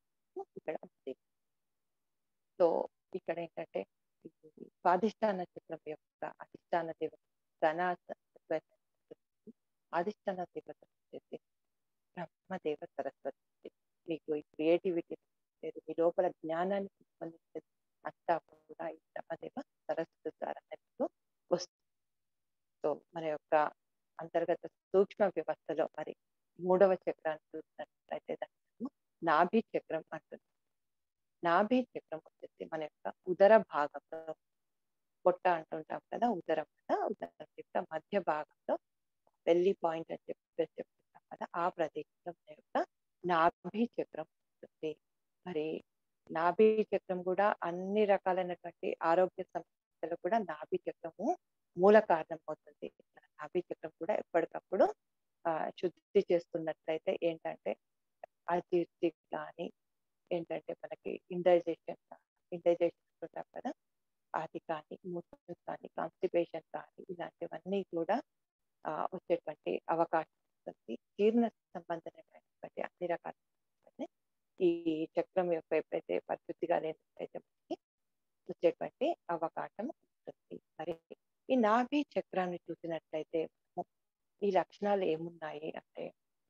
ఇక్కడ ఉంది సో ఇక్కడ ఏంటంటే ఈ స్వాధిష్టాన చక్రం యొక్క అధిష్టాన దేవత ధనాస అధిష్టాన దేవత వచ్చేసి బ్రహ్మదేవ సరస్వతి మీకు ఈ క్రియేటివిటీ లేదు మీ లోపల జ్ఞానాన్ని సంబంధించేది అంతా కూడా ఈ బ్రహ్మదేవ సరస్వతి ద్వారా మీకు వస్తుంది సో మన యొక్క అంతర్గత సూక్ష్మ వ్యవస్థలో మరి మూడవ చక్రాన్ని చూసినట్లయితే దాన్ని మనము నాభి చక్రం అంటున్నాం నాభి చక్రం వచ్చేసి మన యొక్క ఉదర భాగంలో పొట్ట అంటుంటాం కదా ఉదరం కదా ఉదరం యొక్క మధ్య భాగంలో బెల్లి పాయింట్ అని చెప్పి చెప్తుంటాం కదా ఆ ప్రదేశంలో మన యొక్క నాభి చక్రం ఉంటుంది మరి నాభి చక్రం కూడా అన్ని రకాలైనటువంటి ఆరోగ్య సమస్యలు కూడా నాభి చక్రము మూల కారణం అవుతుంది నాభి చక్రం కూడా ఎప్పటికప్పుడు ఆ శుద్ధి చేసుకున్నట్లయితే ఏంటంటే అజీర్తి కానీ ఏంటంటే మనకి ఇండైజేషన్ ఇండైజేషన్ అంటుంటాం కదా అది కానీ మోషన్స్ కానీ కాన్స్టిపేషన్ కానీ ఇలాంటివన్నీ కూడా ఆ, వచ్చేటువంటి అవకాశం ఉంటుంది జీర్ణ సంబంధమైనటువంటి అన్ని రకాల సమస్యల్ని ఈ చక్రం యొక్క ఎప్పుడైతే పరిశుద్ధిగా లేనట్లయితే మనకి వచ్చేటువంటి అవకాశం నాభి చక్రాన్ని చూసినట్లయితే ము- ఈ లక్షణాలు ఏమున్నాయి అంటే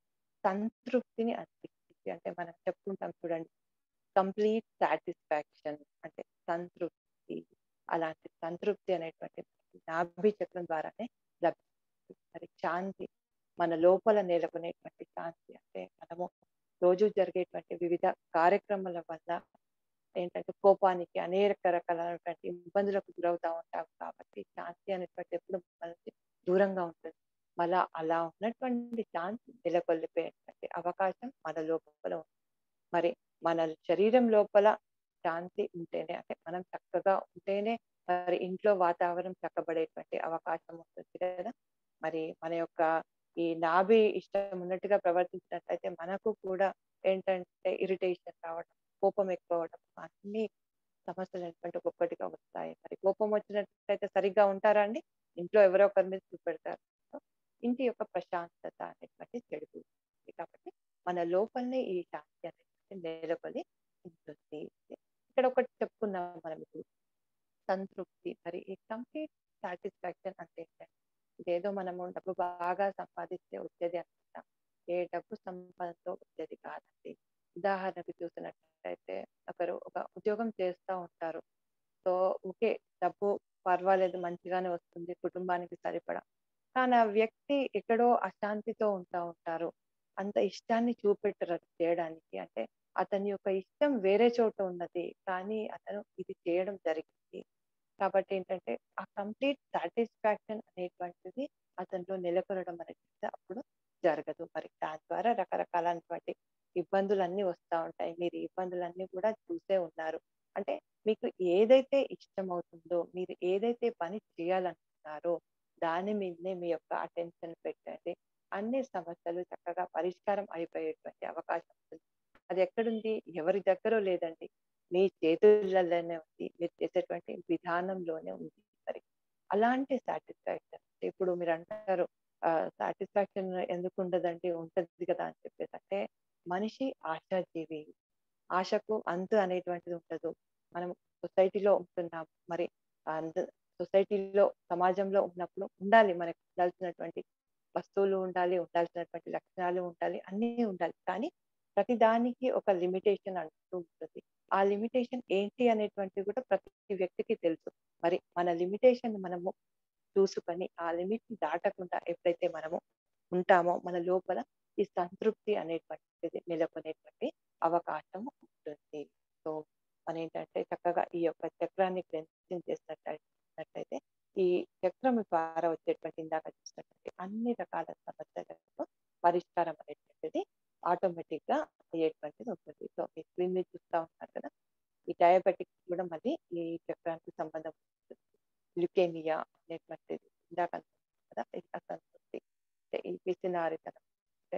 సంతృప్తిని అందిస్తుంది అంటే మనం చెప్పుకుంటాం చూడండి కంప్లీట్ సాటిస్ఫాక్షన్ అంటే సంతృప్తి అలాంటి సంతృప్తి అనేటువంటి మనకి నాభి చక్రం ద్వారానే లభిస్తుంది మరి శాంతి మన లోపల నెలకొనేటువంటి శాంతి అంటే మనము రోజు జరిగేటువంటి వివిధ కార్యక్రమాల వల్ల ఏంటంటే కోపానికి అనేక రకాలైనటువంటి ఇబ్బందులకు గురవుతా ఉంటాం కాబట్టి శాంతి అనేటువంటి ఎప్పుడు మనకి దూరంగా ఉంటుంది మళ్ళా అలా ఉన్నటువంటి శాంతి నెలకొల్లిపోయేటువంటి అవకాశం మన లోపల ఉంది మరి మన శరీరం లోపల శాంతి ఉంటేనే అంటే మనం చక్కగా ఉంటేనే మరి ఇంట్లో వాతావరణం చక్కబడేటువంటి అవకాశం ఉంటుంది కదా మరి మన యొక్క ఈ నాభి ఇష్టం ఉన్నట్టుగా ప్రవర్తించినట్లయితే మనకు కూడా ఏంటంటే ఇరిటేషన్ రావడం కోపం ఎక్కువ అవడం అన్ని సమస్యలు ఏంటంటే ఒక్కొక్కటిగా వస్తాయి మరి కోపం వచ్చినట్లయితే సరిగ్గా ఉంటారా అండి ఇంట్లో ఎవరో ఒకరి మీద చూపెడతారు సో ఇంటి యొక్క ప్రశాంతత అనేటువంటి చెడిపోతుంది కాబట్టి మన లోపలనే ఈ శాంతి అనేటువంటి నెలకొని ఉంటుంది ఇక్కడ ఒకటి చెప్పుకున్నాం మనం ఇప్పుడు సంతృప్తి మరి ఈ కంప్లీట్ సాటిస్ఫాక్షన్ అంటే ఏంటంటే ఇదేదో మనము డబ్బు బాగా సంపాదిస్తే వచ్చేది అనుకుంటాం ఏ డబ్బు సంపాదనతో వచ్చేది కాదండి ఉదాహరణకు చూసినట్లయితే ఒకరు ఒక ఉద్యోగం చేస్తూ ఉంటారు సో ఓకే డబ్బు పర్వాలేదు మంచిగానే వస్తుంది కుటుంబానికి సరిపడా కానీ ఆ వ్యక్తి ఎక్కడో అశాంతితో ఉంటా ఉంటారు అంత ఇష్టాన్ని చూపెట్టరు అది చేయడానికి అంటే అతని యొక్క ఇష్టం వేరే చోట ఉన్నది కానీ అతను ఇది చేయడం జరిగింది కాబట్టి ఏంటంటే ఆ కంప్లీట్ సాటిస్ఫాక్షన్ అనేటువంటిది అతనిలో నెలకొనడం అనేది అప్పుడు జరగదు మరి దాని ద్వారా రకరకాలైనటువంటి ఇబ్బందులన్నీ వస్తూ ఉంటాయి మీరు ఈ ఇబ్బందులన్నీ కూడా చూసే ఉన్నారు అంటే మీకు ఏదైతే ఇష్టం అవుతుందో మీరు ఏదైతే పని చేయాలనుకున్నారో దాని మీదనే మీ యొక్క అటెన్షన్ పెట్టండి అన్ని సమస్యలు చక్కగా పరిష్కారం అయిపోయేటువంటి అవకాశం ఉంటుంది అది ఎక్కడుంది ఎవరి దగ్గర లేదండి మీ చేతులలోనే ఉంది మీరు చేసేటువంటి విధానంలోనే ఉంది మరి అలాంటి సాటిస్ఫాక్షన్ ఇప్పుడు మీరు అంటారు సాటిస్ఫాక్షన్ ఎందుకు ఉండదండి ఉంటది కదా అని చెప్పేసి అంటే మనిషి ఆశాజీవి ఆశకు అంతు అనేటువంటిది ఉండదు మనం సొసైటీలో ఉంటున్నాం మరి అంద సొసైటీలో సమాజంలో ఉన్నప్పుడు ఉండాలి మనకు ఉండాల్సినటువంటి వస్తువులు ఉండాలి ఉండాల్సినటువంటి లక్షణాలు ఉండాలి అన్నీ ఉండాలి కానీ ప్రతి దానికి ఒక లిమిటేషన్ అంటూ ఉంటుంది ఆ లిమిటేషన్ ఏంటి అనేటువంటిది కూడా ప్రతి వ్యక్తికి తెలుసు మరి మన లిమిటేషన్ మనము చూసుకొని ఆ లిమిట్ దాటకుండా ఎప్పుడైతే మనము ఉంటామో మన లోపల ఈ సంతృప్తి అనేటువంటిది నెలకొనేటువంటి అవకాశం ఉంటుంది సో మన ఏంటంటే చక్కగా ఈ యొక్క చక్రాన్ని క్లెన్సింగ్ చేసినట్లయితే ఈ చక్రం ద్వారా వచ్చేటువంటి ఇందాక చూసినటువంటి అన్ని రకాల సమస్యలకు పరిష్కారం అనేటువంటిది ఆటోమేటిక్ గా అయ్యేటువంటిది ఉంటుంది సో మీ స్క్రీన్ మీద చూస్తా ఉన్నారు కదా ఈ డయాబెటిక్ కూడా మళ్ళీ ఈ చక్రానికి సంబంధం ఉంటుంది లుకేమియా అనేటువంటిది ఇందాక కదా ఇది అసంతృప్తి అంటే ఈ పిసినారితనం అంటే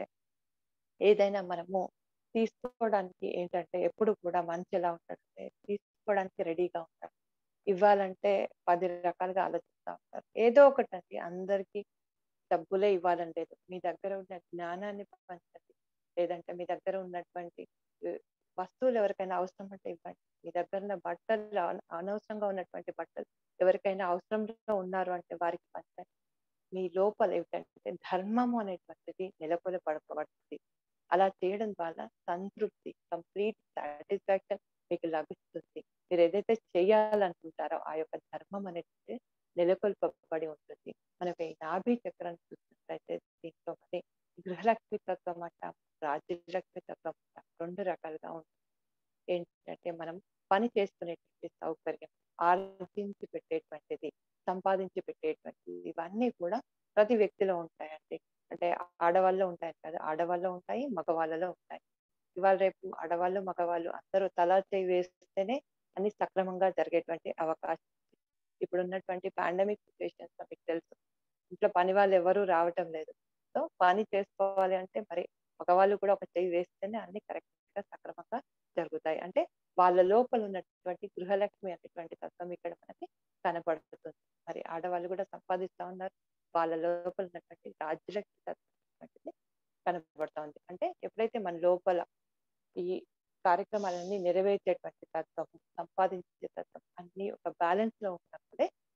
ఏదైనా మనము తీసుకోవడానికి ఏంటంటే ఎప్పుడు కూడా మంచి ఎలా ఉంటాడంటే తీసుకోవడానికి రెడీగా ఉంటాడు ఇవ్వాలంటే పది రకాలుగా ఆలోచిస్తూ ఉంటారు ఏదో ఒకటండి అందరికీ డబ్బులే ఇవ్వాలని లేదు మీ దగ్గర ఉన్న జ్ఞానాన్ని పంచండి లేదంటే మీ దగ్గర ఉన్నటువంటి వస్తువులు ఎవరికైనా అవసరం అంటే ఇవ్వండి మీ దగ్గర ఉన్న బట్టలు అనవసరంగా ఉన్నటువంటి బట్టలు ఎవరికైనా అవసరంలో ఉన్నారు అంటే వారికి పంచండి మీ లోపల ఏమిటంటే ధర్మము అనేటువంటిది నెలకొల పడపడుతుంది అలా చేయడం ద్వారా సంతృప్తి కంప్లీట్ సాటిస్ఫాక్షన్ మీకు లభిస్తుంది మీరు ఏదైతే చేయాలనుకుంటారో ఆ యొక్క ధర్మం అనేది నెలకొల్పబడి ఉంటుంది మనకి ఈ నాభి చక్రాన్ని చూసినట్లయితే దీంట్లో మరి గృహలక్ష్మి తత్వం అంటాం రాజ్యలక్ష్మి తత్వం అంటాం రెండు రకాలుగా ఉంటుంది ఏంటంటే మనం పని చేసుకునేటువంటి సౌకర్యం ఆర్జించి పెట్టేటువంటిది సంపాదించి పెట్టేటువంటిది ఇవన్నీ కూడా ప్రతి వ్యక్తిలో ఉంటాయండి అంటే ఆడవాళ్ళు ఉంటాయి కదా ఆడవాళ్ళు ఉంటాయి మగవాళ్ళలో ఉంటాయి ఇవాళ రేపు ఆడవాళ్ళు మగవాళ్ళు అందరూ తలా చేయి వేస్తేనే అన్ని సక్రమంగా జరిగేటువంటి అవకాశం ఇప్పుడు ఉన్నటువంటి పాండమిక్ సిచ్యువేషన్స్ మీకు తెలుసు ఇంట్లో పని వాళ్ళు ఎవరు రావటం లేదు సో పని చేసుకోవాలి అంటే మరి మగవాళ్ళు కూడా ఒక చేయి వేస్తేనే అన్ని కరెక్ట్ గా సక్రమంగా జరుగుతాయి అంటే వాళ్ళ లోపల ఉన్నటువంటి గృహలక్ష్మి అనేటువంటి తత్వం ఇక్కడ మనకి కనపడుతుంది మరి ఆడవాళ్ళు కూడా సంపాదిస్తా ఉన్నారు వాళ్ళ లోపల ఉన్నటువంటి రాజ్యలక్ష్మి తత్వం అనేటువంటిది కనపడుతూ ఉంది అంటే ఎప్పుడైతే మన లోపల ఈ కార్యక్రమాలన్నీ నెరవేర్చేటువంటి తత్వం సంపాదించే తత్వం అన్ని ఒక బ్యాలెన్స్ లో ఉన్నప్పుడే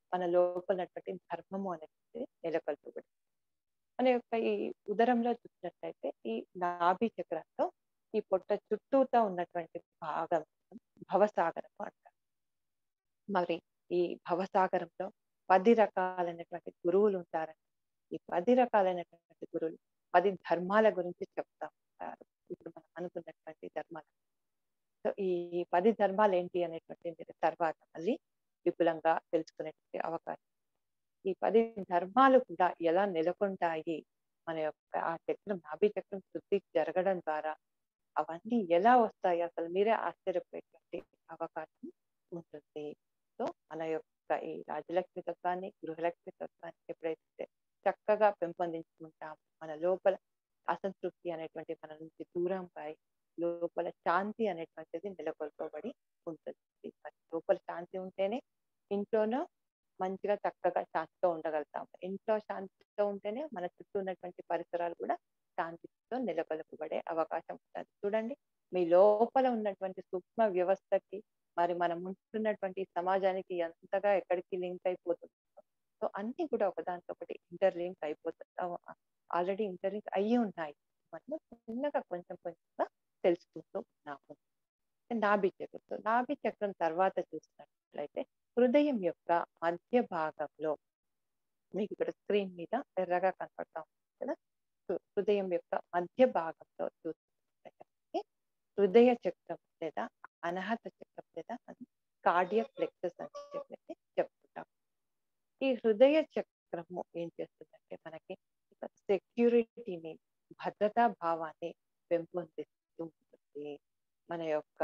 మన లోపల ఉన్నటువంటి ధర్మము అనేది నెలకొల్పబడి మన యొక్క ఈ ఉదరంలో చూసినట్లయితే ఈ నాభి చక్రంలో ఈ పొట్ట చుట్టూతా ఉన్నటువంటి భాగం భవసాగరం అంటారు మరి ఈ భవసాగరంలో పది రకాలైనటువంటి గురువులు ఉంటారండి ఈ పది రకాలైనటువంటి గురువులు పది ధర్మాల గురించి చెప్తా ఉంటారు ఇప్పుడు మనం అనుకున్నటువంటి ధర్మాలు సో ఈ పది ధర్మాలు ఏంటి అనేటువంటి మీరు తర్వాత మళ్ళీ విపులంగా తెలుసుకునేటువంటి అవకాశం ఈ పది ధర్మాలు కూడా ఎలా నెలకొంటాయి మన యొక్క ఆ చక్రం నాభి చక్రం శుద్ధి జరగడం ద్వారా అవన్నీ ఎలా వస్తాయి అసలు మీరే ఆశ్చర్యపోయేటువంటి అవకాశం ఉంటుంది సో మన యొక్క ఈ రాజలక్ష్మి తత్వాన్ని గృహలక్ష్మి తత్వాన్ని ఎప్పుడైతే చక్కగా పెంపొందించుకుంటాం మన లోపల అసంతృప్తి అనేటువంటి మన నుంచి దూరంగా అయి లోపల శాంతి అనేటువంటిది నెలకొల్పబడి ఉంటుంది మరి లోపల శాంతి ఉంటేనే ఇంట్లోనూ మంచిగా చక్కగా శాంతితో ఉండగలుగుతాం ఇంట్లో శాంతితో ఉంటేనే మన చుట్టూ ఉన్నటువంటి పరిసరాలు కూడా శాంతితో నెలకొల్పబడే అవకాశం ఉంటుంది చూడండి మీ లోపల ఉన్నటువంటి సూక్ష్మ వ్యవస్థకి మరి మనం ఉంటున్నటువంటి సమాజానికి ఎంతగా ఎక్కడికి లింక్ అయిపోతుందో సో అన్ని కూడా ఒకదానితో ఒకటి ఇంటర్ లింక్ అయిపోతుంది ఆల్రెడీ ఇంటర్ లింక్ అయ్యి ఉన్నాయి మనము చిన్నగా కొంచెం కొంచెంగా తెలుసుకుంటూ ఉన్నాము నాభి చక్రం నాభి చక్రం తర్వాత చూసినట్లయితే హృదయం యొక్క మధ్య భాగంలో మీకు ఇక్కడ స్క్రీన్ మీద ఎర్రగా కనపడతా ఉంది కదా హృదయం యొక్క మధ్య భాగంలో చూసినట్లయితే హృదయ చక్రం లేదా అనహత చక్రం లేదా కార్డియక్ ప్లెక్సస్ అని చెప్పేసి చెప్తుంటాం ఈ హృదయ చక్రము ఏం చేస్తుందంటే మనకి సెక్యూరిటీని భద్రతా భావాన్ని పెంపొందిస్తూ ఉంటుంది మన యొక్క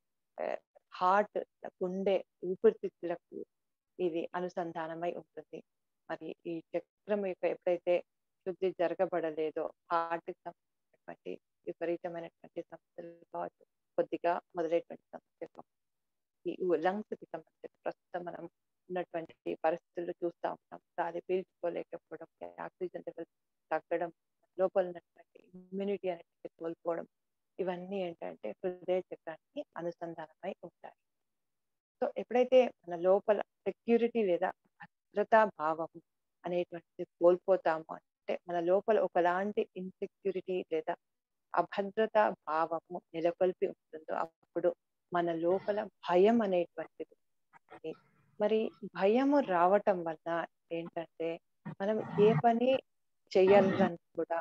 హార్ట్ గుండె ఊపిరితిత్తులకు ఇది అనుసంధానమై ఉంటుంది మరి ఈ చక్రం యొక్క ఎప్పుడైతే శుద్ధి జరగబడలేదో హార్ట్ సంబంధించినటువంటి విపరీతమైనటువంటి సమస్యలు కావచ్చు కొద్దిగా మొదలైనటువంటి సమస్య ఈ లంగ్స్ కి సంబంధించి ప్రస్తుతం మనం ఉన్నటువంటి పరిస్థితులు చూస్తూ ఉంటాం గాలి పీల్చుకోలేకపోవడం ఆక్సిజన్ లెవెల్ తగ్గడం లోపల ఉన్నటువంటి ఇమ్యూనిటీ అనేది కోల్పోవడం ఇవన్నీ ఏంటంటే హృదయ చక్రానికి అనుసంధానమై ఉంటాయి సో ఎప్పుడైతే మన లోపల సెక్యూరిటీ లేదా భద్రతా భావం అనేటువంటిది కోల్పోతాము అంటే మన లోపల ఒకలాంటి ఇన్సెక్యూరిటీ లేదా అభద్రత భావము నెలకొల్పి ఉంటుందో అప్పుడు మన లోపల భయం అనేటువంటిది మరి భయము రావటం వల్ల ఏంటంటే మనం ఏ పని చేయాలని కూడా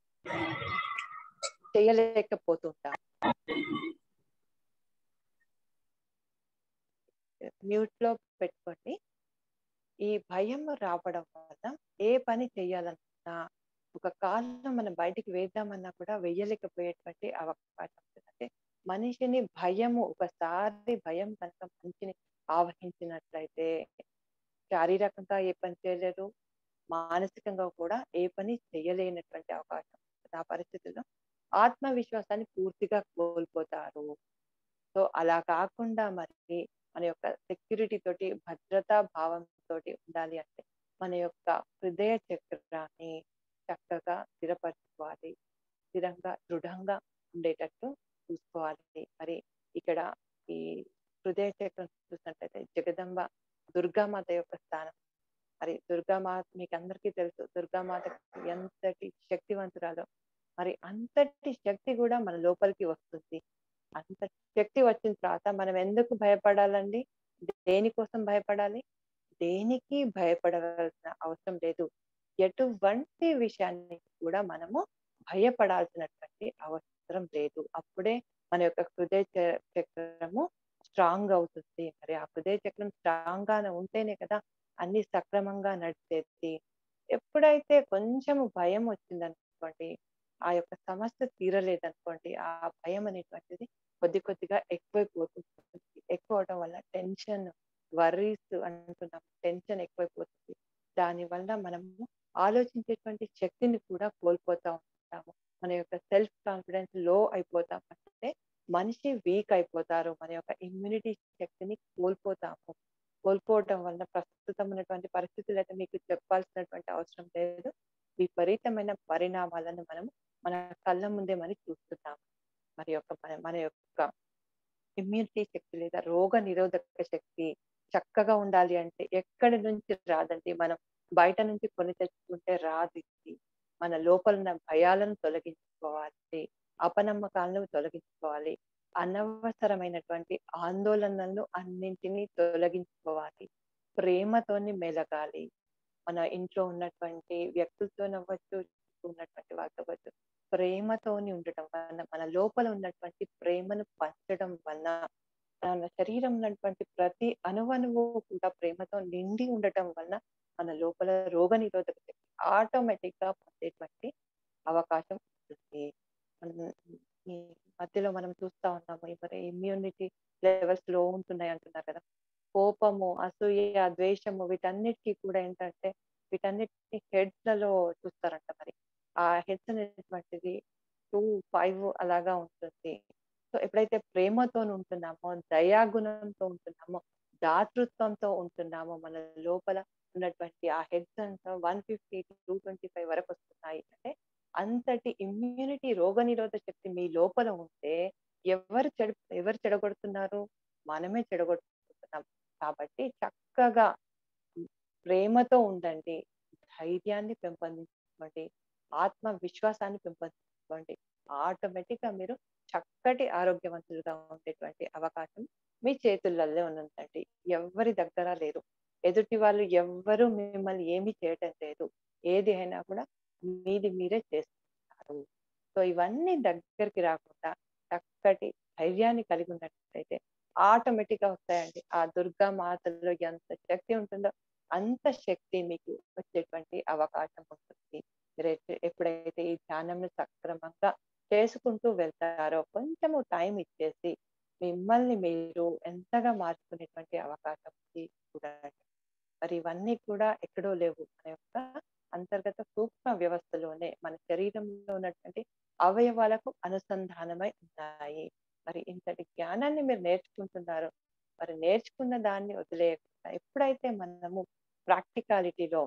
చేయలేకపోతుంటాం మ్యూట్ లో పెట్టుకోండి ఈ భయం రావడం వల్ల ఏ పని చేయాలన్నా ఒక కాలం మనం బయటికి వేద్దామన్నా కూడా వెయ్యలేకపోయేటువంటి అవకాశం అంటే మనిషిని భయము ఒకసారి భయం కనుక మనిషిని ఆవహించినట్లయితే శారీరకంగా ఏ పని చేయలేరు మానసికంగా కూడా ఏ పని చేయలేనటువంటి అవకాశం ఆ పరిస్థితుల్లో ఆత్మవిశ్వాసాన్ని పూర్తిగా కోల్పోతారు సో అలా కాకుండా మరి మన యొక్క సెక్యూరిటీ తోటి భద్రతా భావంతో ఉండాలి అంటే మన యొక్క హృదయ చక్రాన్ని చక్కగా స్థిరపరచుకోవాలి స్థిరంగా దృఢంగా ఉండేటట్టు చూసుకోవాలి మరి ఇక్కడ ఈ హృదయ చక్రం చూసినట్లయితే జగదంబ దుర్గామాత యొక్క స్థానం మరి దుర్గామాత మీకు అందరికీ తెలుసు దుర్గామాత ఎంతటి శక్తివంతురాలో మరి అంతటి శక్తి కూడా మన లోపలికి వస్తుంది అంత శక్తి వచ్చిన తర్వాత మనం ఎందుకు భయపడాలండి దేనికోసం భయపడాలి దేనికి భయపడవలసిన అవసరం లేదు ఎటువంటి విషయాన్ని కూడా మనము భయపడాల్సినటువంటి అవసరం లేదు అప్పుడే మన యొక్క హృదయ చక్రము స్ట్రాంగ్ అవుతుంది మరి ఆ హృదయ చక్రం స్ట్రాంగ్ గానే ఉంటేనే కదా అన్ని సక్రమంగా నడిచేది ఎప్పుడైతే కొంచెము భయం వచ్చిందనుకోండి ఆ యొక్క సమస్య తీరలేదనుకోండి ఆ భయం అనేటువంటిది కొద్ది కొద్దిగా ఎక్కువైపోతుంది ఎక్కువ అవడం వల్ల టెన్షన్ వర్రీస్ అంటున్నాం టెన్షన్ ఎక్కువైపోతుంది దాని వల్ల మనము ఆలోచించేటువంటి శక్తిని కూడా కోల్పోతా ఉంటాము మన యొక్క సెల్ఫ్ కాన్ఫిడెన్స్ లో అయిపోతాం అంటే మనిషి వీక్ అయిపోతారు మన యొక్క ఇమ్యూనిటీ శక్తిని కోల్పోతాము కోల్పోవడం వల్ల ప్రస్తుతం ఉన్నటువంటి పరిస్థితులు అయితే మీకు చెప్పాల్సినటువంటి అవసరం లేదు విపరీతమైన పరిణామాలను మనం మన కళ్ళ ముందే మనం చూస్తున్నాం మరి యొక్క మన మన యొక్క ఇమ్యూనిటీ శక్తి లేదా రోగ నిరోధక శక్తి చక్కగా ఉండాలి అంటే ఎక్కడి నుంచి రాదండి మనం బయట నుంచి కొని తెచ్చుకుంటే రాదు ఇది మన లోపల ఉన్న భయాలను తొలగించుకోవాలి అపనమ్మకాలను తొలగించుకోవాలి అనవసరమైనటువంటి ఆందోళనలను అన్నింటినీ తొలగించుకోవాలి ప్రేమతోని మెలగాలి మన ఇంట్లో ఉన్నటువంటి వ్యక్తులతో నవ్వచ్చు ఉన్నటువంటి వాళ్ళతో అవ్వచ్చు ప్రేమతోని ఉండటం వలన మన లోపల ఉన్నటువంటి ప్రేమను పంచడం వలన మన శరీరం ఉన్నటువంటి ప్రతి అణువణువు కూడా ప్రేమతో నిండి ఉండటం వలన మన లోపల రోగ నిరోధక శక్తి ఆటోమేటిక్ గా పొందేటువంటి అవకాశం ఉంటుంది మనం ఈ మధ్యలో మనం చూస్తా ఉన్నాము మరి ఇమ్యూనిటీ లెవెల్స్ లో ఉంటున్నాయి అంటున్నారు కదా కోపము అసూయ ద్వేషము వీటన్నిటికీ కూడా ఏంటంటే వీటన్నిటిని హెడ్స్ లలో చూస్తారంట మరి ఆ హెడ్స్ అనేటువంటిది టూ ఫైవ్ అలాగా ఉంటుంది సో ఎప్పుడైతే ప్రేమతో ఉంటున్నామో దయాగుణంతో ఉంటున్నామో దాతృత్వంతో ఉంటున్నామో మన లోపల ఉన్నటువంటి ఆ హెడ్స్ అంతా one fifty two twenty five వరకు వస్తున్నాయి అంటే అంతటి ఇమ్యూనిటీ రోగ నిరోధక శక్తి మీ లోపల ఉంటే ఎవరు చెడు ఎవరు చెడగొడుతున్నారు మనమే చెడగొడుతున్నాం కాబట్టి చక్కగా ప్రేమతో ఉండండి ధైర్యాన్ని పెంపొందించుకోండి ఆత్మ విశ్వాసాన్ని పెంపొందించుకోండి ఆటోమేటిక్ గా మీరు చక్కటి ఆరోగ్యవంతులుగా ఉండేటువంటి అవకాశం మీ చేతులలో ఉందండి ఎవరి దగ్గర లేరు ఎదుటి వాళ్ళు ఎవ్వరు మిమ్మల్ని ఏమీ చేయటం లేదు ఏది అయినా కూడా మీది మీరే చేస్తున్నారు సో ఇవన్నీ దగ్గరికి రాకుండా చక్కటి ధైర్యాన్ని కలిగి ఉన్నట్లయితే ఆటోమేటిక్ గా వస్తాయండి ఆ దుర్గా మాతలో ఎంత శక్తి ఉంటుందో అంత శక్తి మీకు వచ్చేటువంటి అవకాశం ఉంటుంది మీరు ఎప్పుడైతే ఈ ధ్యానంను సక్రమంగా చేసుకుంటూ వెళ్తారో కొంచెము టైం ఇచ్చేసి మిమ్మల్ని మీరు ఎంతగా మార్చుకునేటువంటి అవకాశం ఉంది చూడండి మరి ఇవన్నీ కూడా ఎక్కడో లేవు మన యొక్క అంతర్గత సూక్ష్మ వ్యవస్థలోనే మన శరీరంలో ఉన్నటువంటి అవయవాలకు అనుసంధానమై ఉన్నాయి మరి ఇంతటి జ్ఞానాన్ని మీరు నేర్చుకుంటున్నారో మరి నేర్చుకున్న దాన్ని వదిలేయకుండా ఎప్పుడైతే మనము ప్రాక్టికాలిటీలో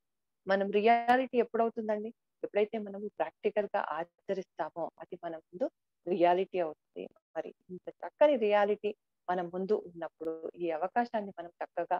మనం రియాలిటీ ఎప్పుడవుతుందండి ఎప్పుడైతే మనము ప్రాక్టికల్ గా ఆచరిస్తామో అది మన ముందు రియాలిటీ అవుతుంది మరి ఇంత చక్కని రియాలిటీ మన ముందు ఉన్నప్పుడు ఈ అవకాశాన్ని మనం చక్కగా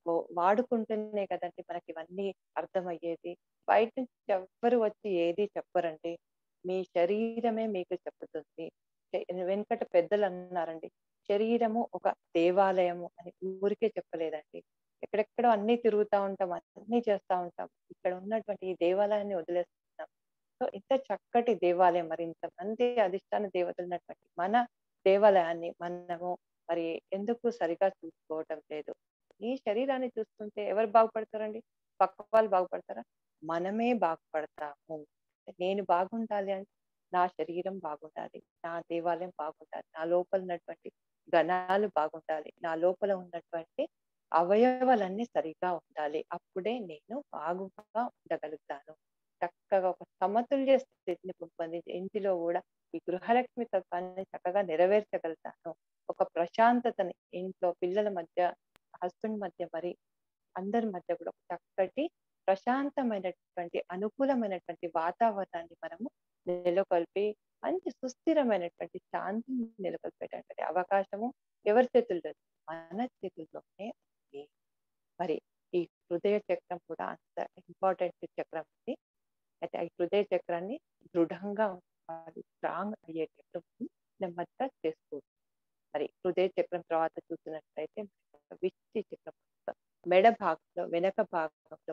వాడుకుంటేనే కదండి మనకి ఇవన్నీ అర్థమయ్యేది బయట నుంచి ఎవ్వరు వచ్చి ఏది చెప్పరండి మీ శరీరమే మీకు చెప్తుంది వెనుకట పెద్దలు అన్నారండి శరీరము ఒక దేవాలయము అని ఊరికే చెప్పలేదండి ఎక్కడెక్కడో అన్ని తిరుగుతా ఉంటాం అన్ని చేస్తా ఉంటాం ఇక్కడ ఉన్నటువంటి ఈ దేవాలయాన్ని వదిలేస్తున్నాం సో ఇంత చక్కటి దేవాలయం మరి ఇంతమంది అధిష్టాన దేవతలు ఉన్నటువంటి మన దేవాలయాన్ని మనము మరి ఎందుకు సరిగా చూసుకోవటం లేదు ఈ శరీరాన్ని చూస్తుంటే ఎవరు బాగుపడతారండి పక్క వాళ్ళు బాగుపడతారా మనమే బాగుపడతాము నేను బాగుండాలి అంటే నా శరీరం బాగుండాలి నా దేవాలయం బాగుండాలి నా లోపల ఉన్నటువంటి గణాలు బాగుండాలి నా లోపల ఉన్నటువంటి అవయవాలన్నీ సరిగా ఉండాలి అప్పుడే నేను బాగుగా ఉండగలుగుతాను చక్కగా ఒక సమతుల్య స్థితిని పొందించి ఇంటిలో కూడా ఈ గృహలక్ష్మి తత్వాన్ని చక్కగా నెరవేర్చగలుగుతాను ఒక ప్రశాంతతని ఇంట్లో పిల్లల మధ్య హస్బెండ్ మధ్య మరి అందరి మధ్య కూడా ఒక చక్కటి ప్రశాంతమైనటువంటి అనుకూలమైనటువంటి వాతావరణాన్ని మనము నెలకొల్పి మంచి సుస్థిరమైనటువంటి శాంతిని నెలకొల్పేటటువంటి అవకాశము ఎవరి చేతుల్లో మన చేతుల్లోనే ఉంది మరి ఈ హృదయ చక్రం కూడా అంత ఇంపార్టెంట్ చక్రం ఉంది అయితే ఈ హృదయ చక్రాన్ని దృఢంగా స్ట్రాంగ్ అయ్యేటట్టు నెమ్మదిగా చేసుకోవచ్చు మరి హృదయ చక్రం తర్వాత చూసినట్లయితే విశుద్ధి చక్రం మెడ భాగంలో వెనక భాగంలో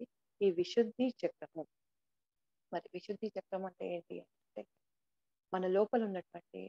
ఈ విశుద్ధి చక్రము మరి విశుద్ధి చక్రం అంటే ఏంటి అంటే మన లోపల ఉన్నటువంటి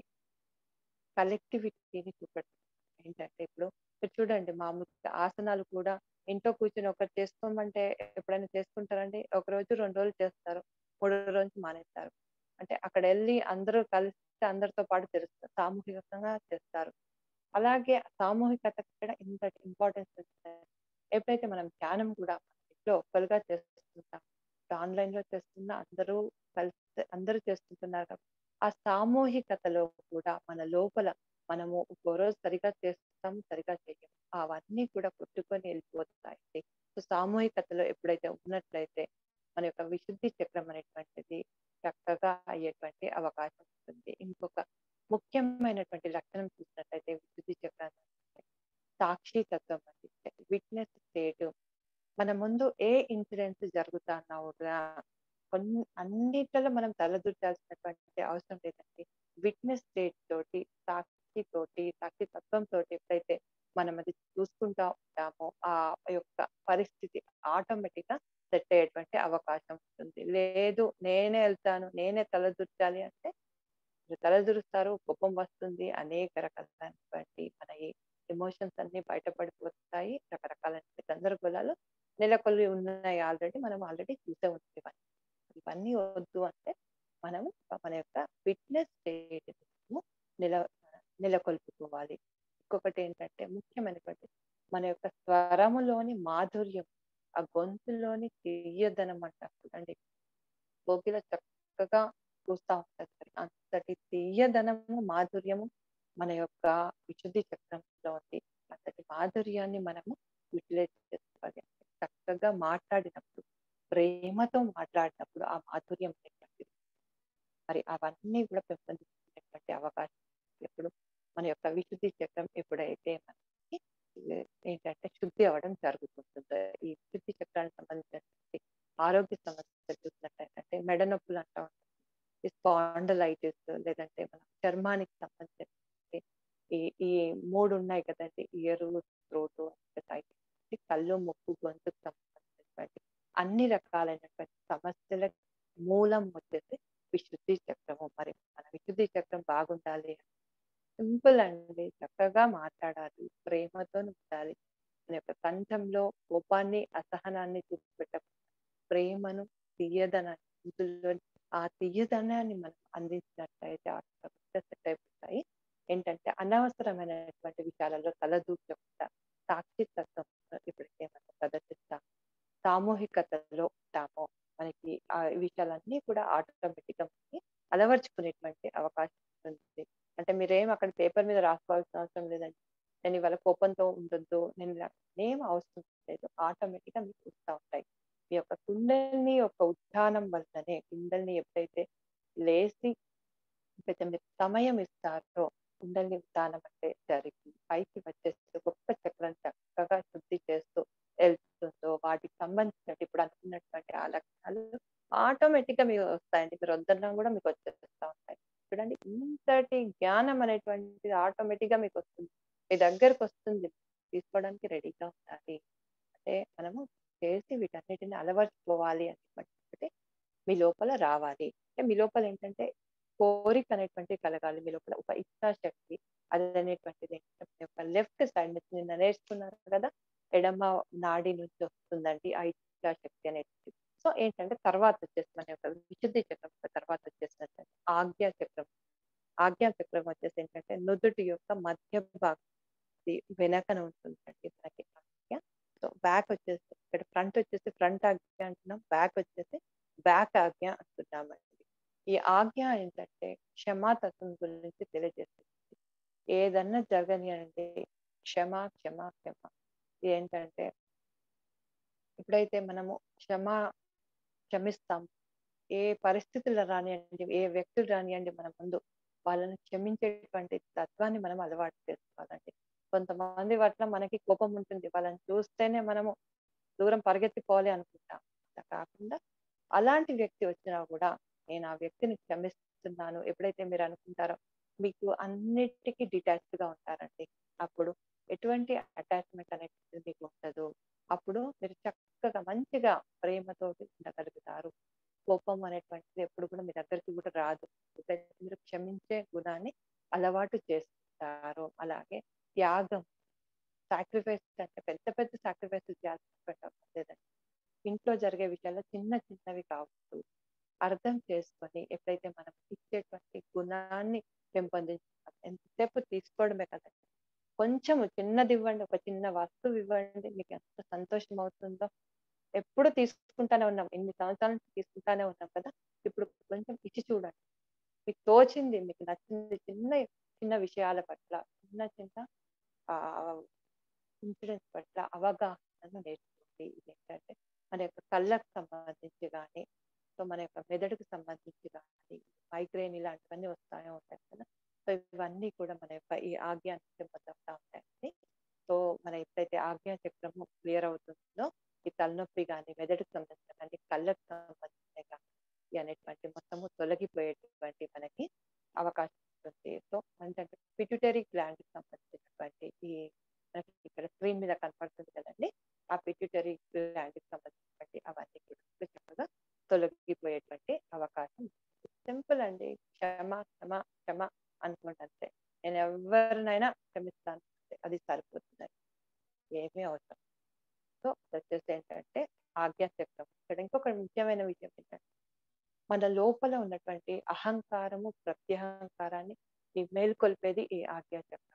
కలెక్టివిటీని చూపెట్టడం ఏంటంటే ఇప్పుడు మీరు చూడండి మామూలుగా ఆసనాలు కూడా ఇంట్లో కూర్చొని ఒకటి చేసుకోమంటే ఎప్పుడైనా చేసుకుంటారండి ఒక రోజు రెండు రోజులు చేస్తారు మూడో రోజు మానేస్తారు అంటే అక్కడ వెళ్ళి అందరూ కలిసి అందరితో పాటు తెలుస్తారు సామూహికంగా చేస్తారు అలాగే సామూహికత కూడా ఇంత ఇంపార్టెన్స్ ఎప్పుడైతే మనం ధ్యానం కూడా ఇంట్లో ఒక్కరుగా చేస్తుంటాం ఆన్లైన్ లో చేస్తున్నా అందరూ కలిసి అందరూ చేస్తుంటున్నారు ఆ సామూహికతలో కూడా మన లోపల మనము ఒక రోజు సరిగా చేస్తాం సరిగా చేయము అవన్నీ కూడా కొట్టుకొని వెళ్ళిపోతాయి సో సామూహికతలో ఎప్పుడైతే ఉన్నట్లయితే మన యొక్క విశుద్ధి చక్రం అనేటువంటిది చక్కగా అయ్యేటువంటి అవకాశం ఉంటుంది ఇంకొక ముఖ్యమైనటువంటి లక్షణం చూసినట్లయితే విశుద్ధి చక్రం సాక్షి తత్వం అండి విట్నెస్ స్టేట్ మన ముందు ఏ ఇన్సిడెంట్స్ జరుగుతున్నా కూడా కొన్ని అన్నిట్లలో మనం తలదూర్చాల్సినటువంటి అవసరం లేదండి విట్నెస్ స్టేట్ తోటి సాక్షి తోటి సాక్షి తత్వం తోటి ఎప్పుడైతే మనం అది చూసుకుంటా ఉంటామో ఆ యొక్క పరిస్థితి ఆటోమేటిక్ గా సెట్ అయ్యేటువంటి అవకాశం ఉంటుంది లేదు నేనే వెళ్తాను నేనే తలదూర్చాలి అంటే మీరు తలదూరుస్తారు కోపం వస్తుంది అనేక రకాలైనటువంటి మన ఎమోషన్స్ అన్ని బయటపడిపోతాయి రకరకాలైన గందరగోళాలు నెలకొల్లి ఉన్నాయి ఆల్రెడీ మనం ఆల్రెడీ చూసే ఉంది ఇవన్నీ ఇవన్నీ వద్దు అంటే మనము మన యొక్క ఫిట్నెస్ స్టేట్ నిల నెలకొల్పుకోవాలి ఇంకొకటి ఏంటంటే ముఖ్యమైనటువంటి మన యొక్క స్వరములోని మాధుర్యం ఆ గొంతులోని తీయదనం అంటారు చూడండి కోకిల చక్కగా చూస్తా ఉంటుంది అంతటి తీయదనము మాధుర్యము మన యొక్క విశుద్ధి చక్రంలో ఉంది అంతటి మాధుర్యాన్ని మనము యూటిలైజ్ చేసుకోవాలి చక్కగా మాట్లాడినప్పుడు ప్రేమతో మాట్లాడినప్పుడు ఆ మాధుర్యం అనేటువంటిది మరి అవన్నీ కూడా పెంపొందించేటువంటి అవకాశం ఎప్పుడు మన యొక్క విశుద్ధి చక్రం ఎప్పుడైతే మనకి ఏంటంటే శుద్ధి అవ్వడం జరుగుతుంటుందో ఈ విశుద్ధి చక్రానికి సంబంధించినటువంటి ఆరోగ్య సమస్యలు చూసినట్టయితే మెడ నొప్పులు అంటా ఉంటాం స్పాండలైటిస్ లేదంటే మన చర్మానికి సంబంధించిన ఈ ఈ మూడు ఉన్నాయి కదండి ఇయర్ త్రోట్ కళ్ళు ముక్కు గొంతుకు సంబంధించినటువంటి అన్ని రకాలైనటువంటి సమస్యల మూలం వచ్చేసి విశుద్ధి చక్రము మరి మన విశుద్ధి చక్రం బాగుండాలి సింపుల్ అండి చక్కగా మాట్లాడాలి ప్రేమతో ఉండాలి మన యొక్క కంఠంలో కోపాన్ని అసహనాన్ని చూపెట్టకుండా ప్రేమను తీయదనాన్ని ఆ తీయదనాన్ని మనం అందించినట్లయితే ఆటోమేటిక్గా సెట్ అయిపోతాయి ఏంటంటే అనవసరమైనటువంటి విషయాలలో తలదూర్చకుండా సాక్షితత్వం ఎప్పుడైతే మనం ప్రదర్శిస్తాము సామూహికతలో ఉంటామో మనకి ఆ విషయాలన్నీ కూడా ఆటోమేటిక్ గా మనకి అలవర్చుకునేటువంటి అవకాశం ఉంటుంది అంటే మీరేం అక్కడ పేపర్ మీద రాసుకోవాల్సిన అవసరం లేదండి నేను ఇవాళ కోపంతో ఉండొద్దు నేను ఏం అవసరం లేదు ఆటోమేటిక్ గా మీకు వస్తూ ఉంటాయి మీ యొక్క కుండల్ని యొక్క ఉత్థానం వల్లనే కుండల్ని ఎప్పుడైతే లేచి ఎప్పుడైతే మీరు సమయం ఇస్తారో కుండల్ని ఉత్థానం అంటే జరిగి పైకి వచ్చేస్తూ గొప్ప చక్రం చక్కగా శుద్ధి చేస్తూ వెళ్తుందో వాటికి సంబంధించిన ఇప్పుడు అనుకున్నటువంటి ఆ లక్షణాలు ఆటోమేటిక్ గా మీకు వస్తాయండి మీరు వద్దన్నా కూడా మీకు వచ్చేస్తూ ఉంటాయి చూడండి ఇంతటి జ్ఞానం అనేటువంటిది ఆటోమేటిక్ గా మీకు వస్తుంది మీ దగ్గరకు వస్తుంది తీసుకోవడానికి రెడీగా ఉండాలి అంటే మనము చేసి వీటన్నిటిని అలవర్చుకోవాలి అనేటువంటి మీ లోపల రావాలి అంటే మీ లోపల ఏంటంటే కోరిక అనేటువంటి కలగాలి మీ లోపల ఒక ఇచ్ఛాశక్తి అది అనేటువంటిది ఏంటంటే ఒక లెఫ్ట్ సైడ్ నుంచి నిన్న నేర్చుకున్నారు కదా ఎడమ నాడి నుంచి వస్తుందండి ఆ ఇచ్ఛాశక్తి అనేటువంటిది సో ఏంటంటే తర్వాత వచ్చేసి మన యొక్క విశుద్ధి చక్రం తర్వాత వచ్చేసినట్టు ఆజ్ఞా చక్రం ఆజ్ఞా చక్రం వచ్చేసి ఏంటంటే నుదుటి యొక్క మధ్య భాగం వెనకన ఉంటుందండి మనకి ఆజ్ఞ సో బ్యాక్ వచ్చేసి ఇక్కడ ఫ్రంట్ వచ్చేసి ఫ్రంట్ ఆజ్ఞ అంటున్నాం బ్యాక్ వచ్చేసి బ్యాక్ ఆజ్ఞ అంటున్నామండి ఈ ఆజ్ఞ ఏంటంటే క్షమాతత్వం గురించి తెలియజేస్తుంది ఏదన్నా జరగని అంటే క్షమ క్షమ క్షమ ఏంటంటే ఎప్పుడైతే మనము క్షమ క్షమిస్తాం ఏ పరిస్థితులు రానియండి ఏ వ్యక్తులు రానియండి మన ముందు వాళ్ళని క్షమించేటువంటి తత్వాన్ని మనం అలవాటు చేసుకోవాలండి కొంతమంది పట్ల మనకి కోపం ఉంటుంది వాళ్ళని చూస్తేనే మనము దూరం పరిగెత్తిపోవాలి అనుకుంటాం అలా కాకుండా అలాంటి వ్యక్తి వచ్చినా కూడా నేను ఆ వ్యక్తిని క్షమిస్తున్నాను ఎప్పుడైతే మీరు అనుకుంటారో మీకు అన్నిటికీ డిటాచ్డ్ గా ఉంటారండి అప్పుడు ఎటువంటి అటాచ్మెంట్ అనేది మీకు ఉండదు అప్పుడు మీరు చక్కగా మంచిగా ప్రేమతో ఉండగలుగుతారు కోపం అనేటువంటిది ఎప్పుడు కూడా మీ దగ్గరికి కూడా రాదు మీరు క్షమించే గుణాన్ని అలవాటు చేస్తారు అలాగే త్యాగం సాక్రిఫైస్ అంటే పెద్ద పెద్ద సాక్రిఫైస్ చేయాల్సి ఇంట్లో జరిగే విషయాల్లో చిన్న చిన్నవి కావచ్చు అర్థం చేసుకొని ఎప్పుడైతే మనం ఇచ్చేటువంటి గుణాన్ని పెంపొందించుతాం ఎంతసేపు తీసుకోవడమే కదండి కొంచెం చిన్నది ఇవ్వండి ఒక చిన్న వస్తువు ఇవ్వండి మీకు ఎంత సంతోషం అవుతుందో ఎప్పుడు తీసుకుంటానే ఉన్నాం ఎన్ని సంవత్సరాల నుంచి తీసుకుంటానే ఉన్నాం కదా ఇప్పుడు కొంచెం ఇచ్చి చూడండి మీకు తోచింది మీకు నచ్చింది చిన్న చిన్న విషయాల పట్ల చిన్న చిన్న ఆ ఇన్సిడెంట్స్ పట్ల అవగాహనను నేర్చుకోండి ఇది ఏంటంటే మన యొక్క కళ్ళకు సంబంధించి కానీ సో మన యొక్క మెదడుకు సంబంధించి కానీ మైగ్రేన్ ఇలాంటివన్నీ వస్తాయో ఉంటాయి కదా సో ఇవన్నీ కూడా మన యొక్క ఈ ఆజ్ఞాన్ని పొందుతూ ఉంటాయండి సో మన ఎప్పుడైతే ఆజ్ఞా చక్రము క్లియర్ అవుతుందో ఈ తలనొప్పి కానీ మెదడుకు సంబంధించిన కానీ కళ్ళకు సంబంధించిన కానీ అనేటువంటి మొత్తము తొలగిపోయేటువంటి మనకి అవకాశం ఉంటుంది సో ఏంటంటే పిట్యూటరీ గ్లాండ్ సంబంధించినటువంటి ఈ మనకి ఇక్కడ స్క్రీన్ మీద కనపడుతుంది కదండి ఆ పిట్యూటరీ గ్లాండ్ సంబంధించినటువంటి అవన్నీ కూడా చక్కగా తొలగిపోయేటువంటి అవకాశం సింపుల్ అండి క్షమ క్షమ క్షమ అనుకుంటే నేను ఎవరినైనా క్షమిస్తాను అంతే. అది సరిపోతుంది ఏమీ అవసరం సో వచ్చేసి ఏంటంటే ఆజ్ఞా చక్రం ఇక్కడ ఇంకొక ముఖ్యమైన విషయం ఏంటంటే మన లోపల ఉన్నటువంటి అహంకారము ప్రత్యహంకారాన్ని ఈ మేల్కొల్పేది ఈ ఆజ్ఞా చక్రం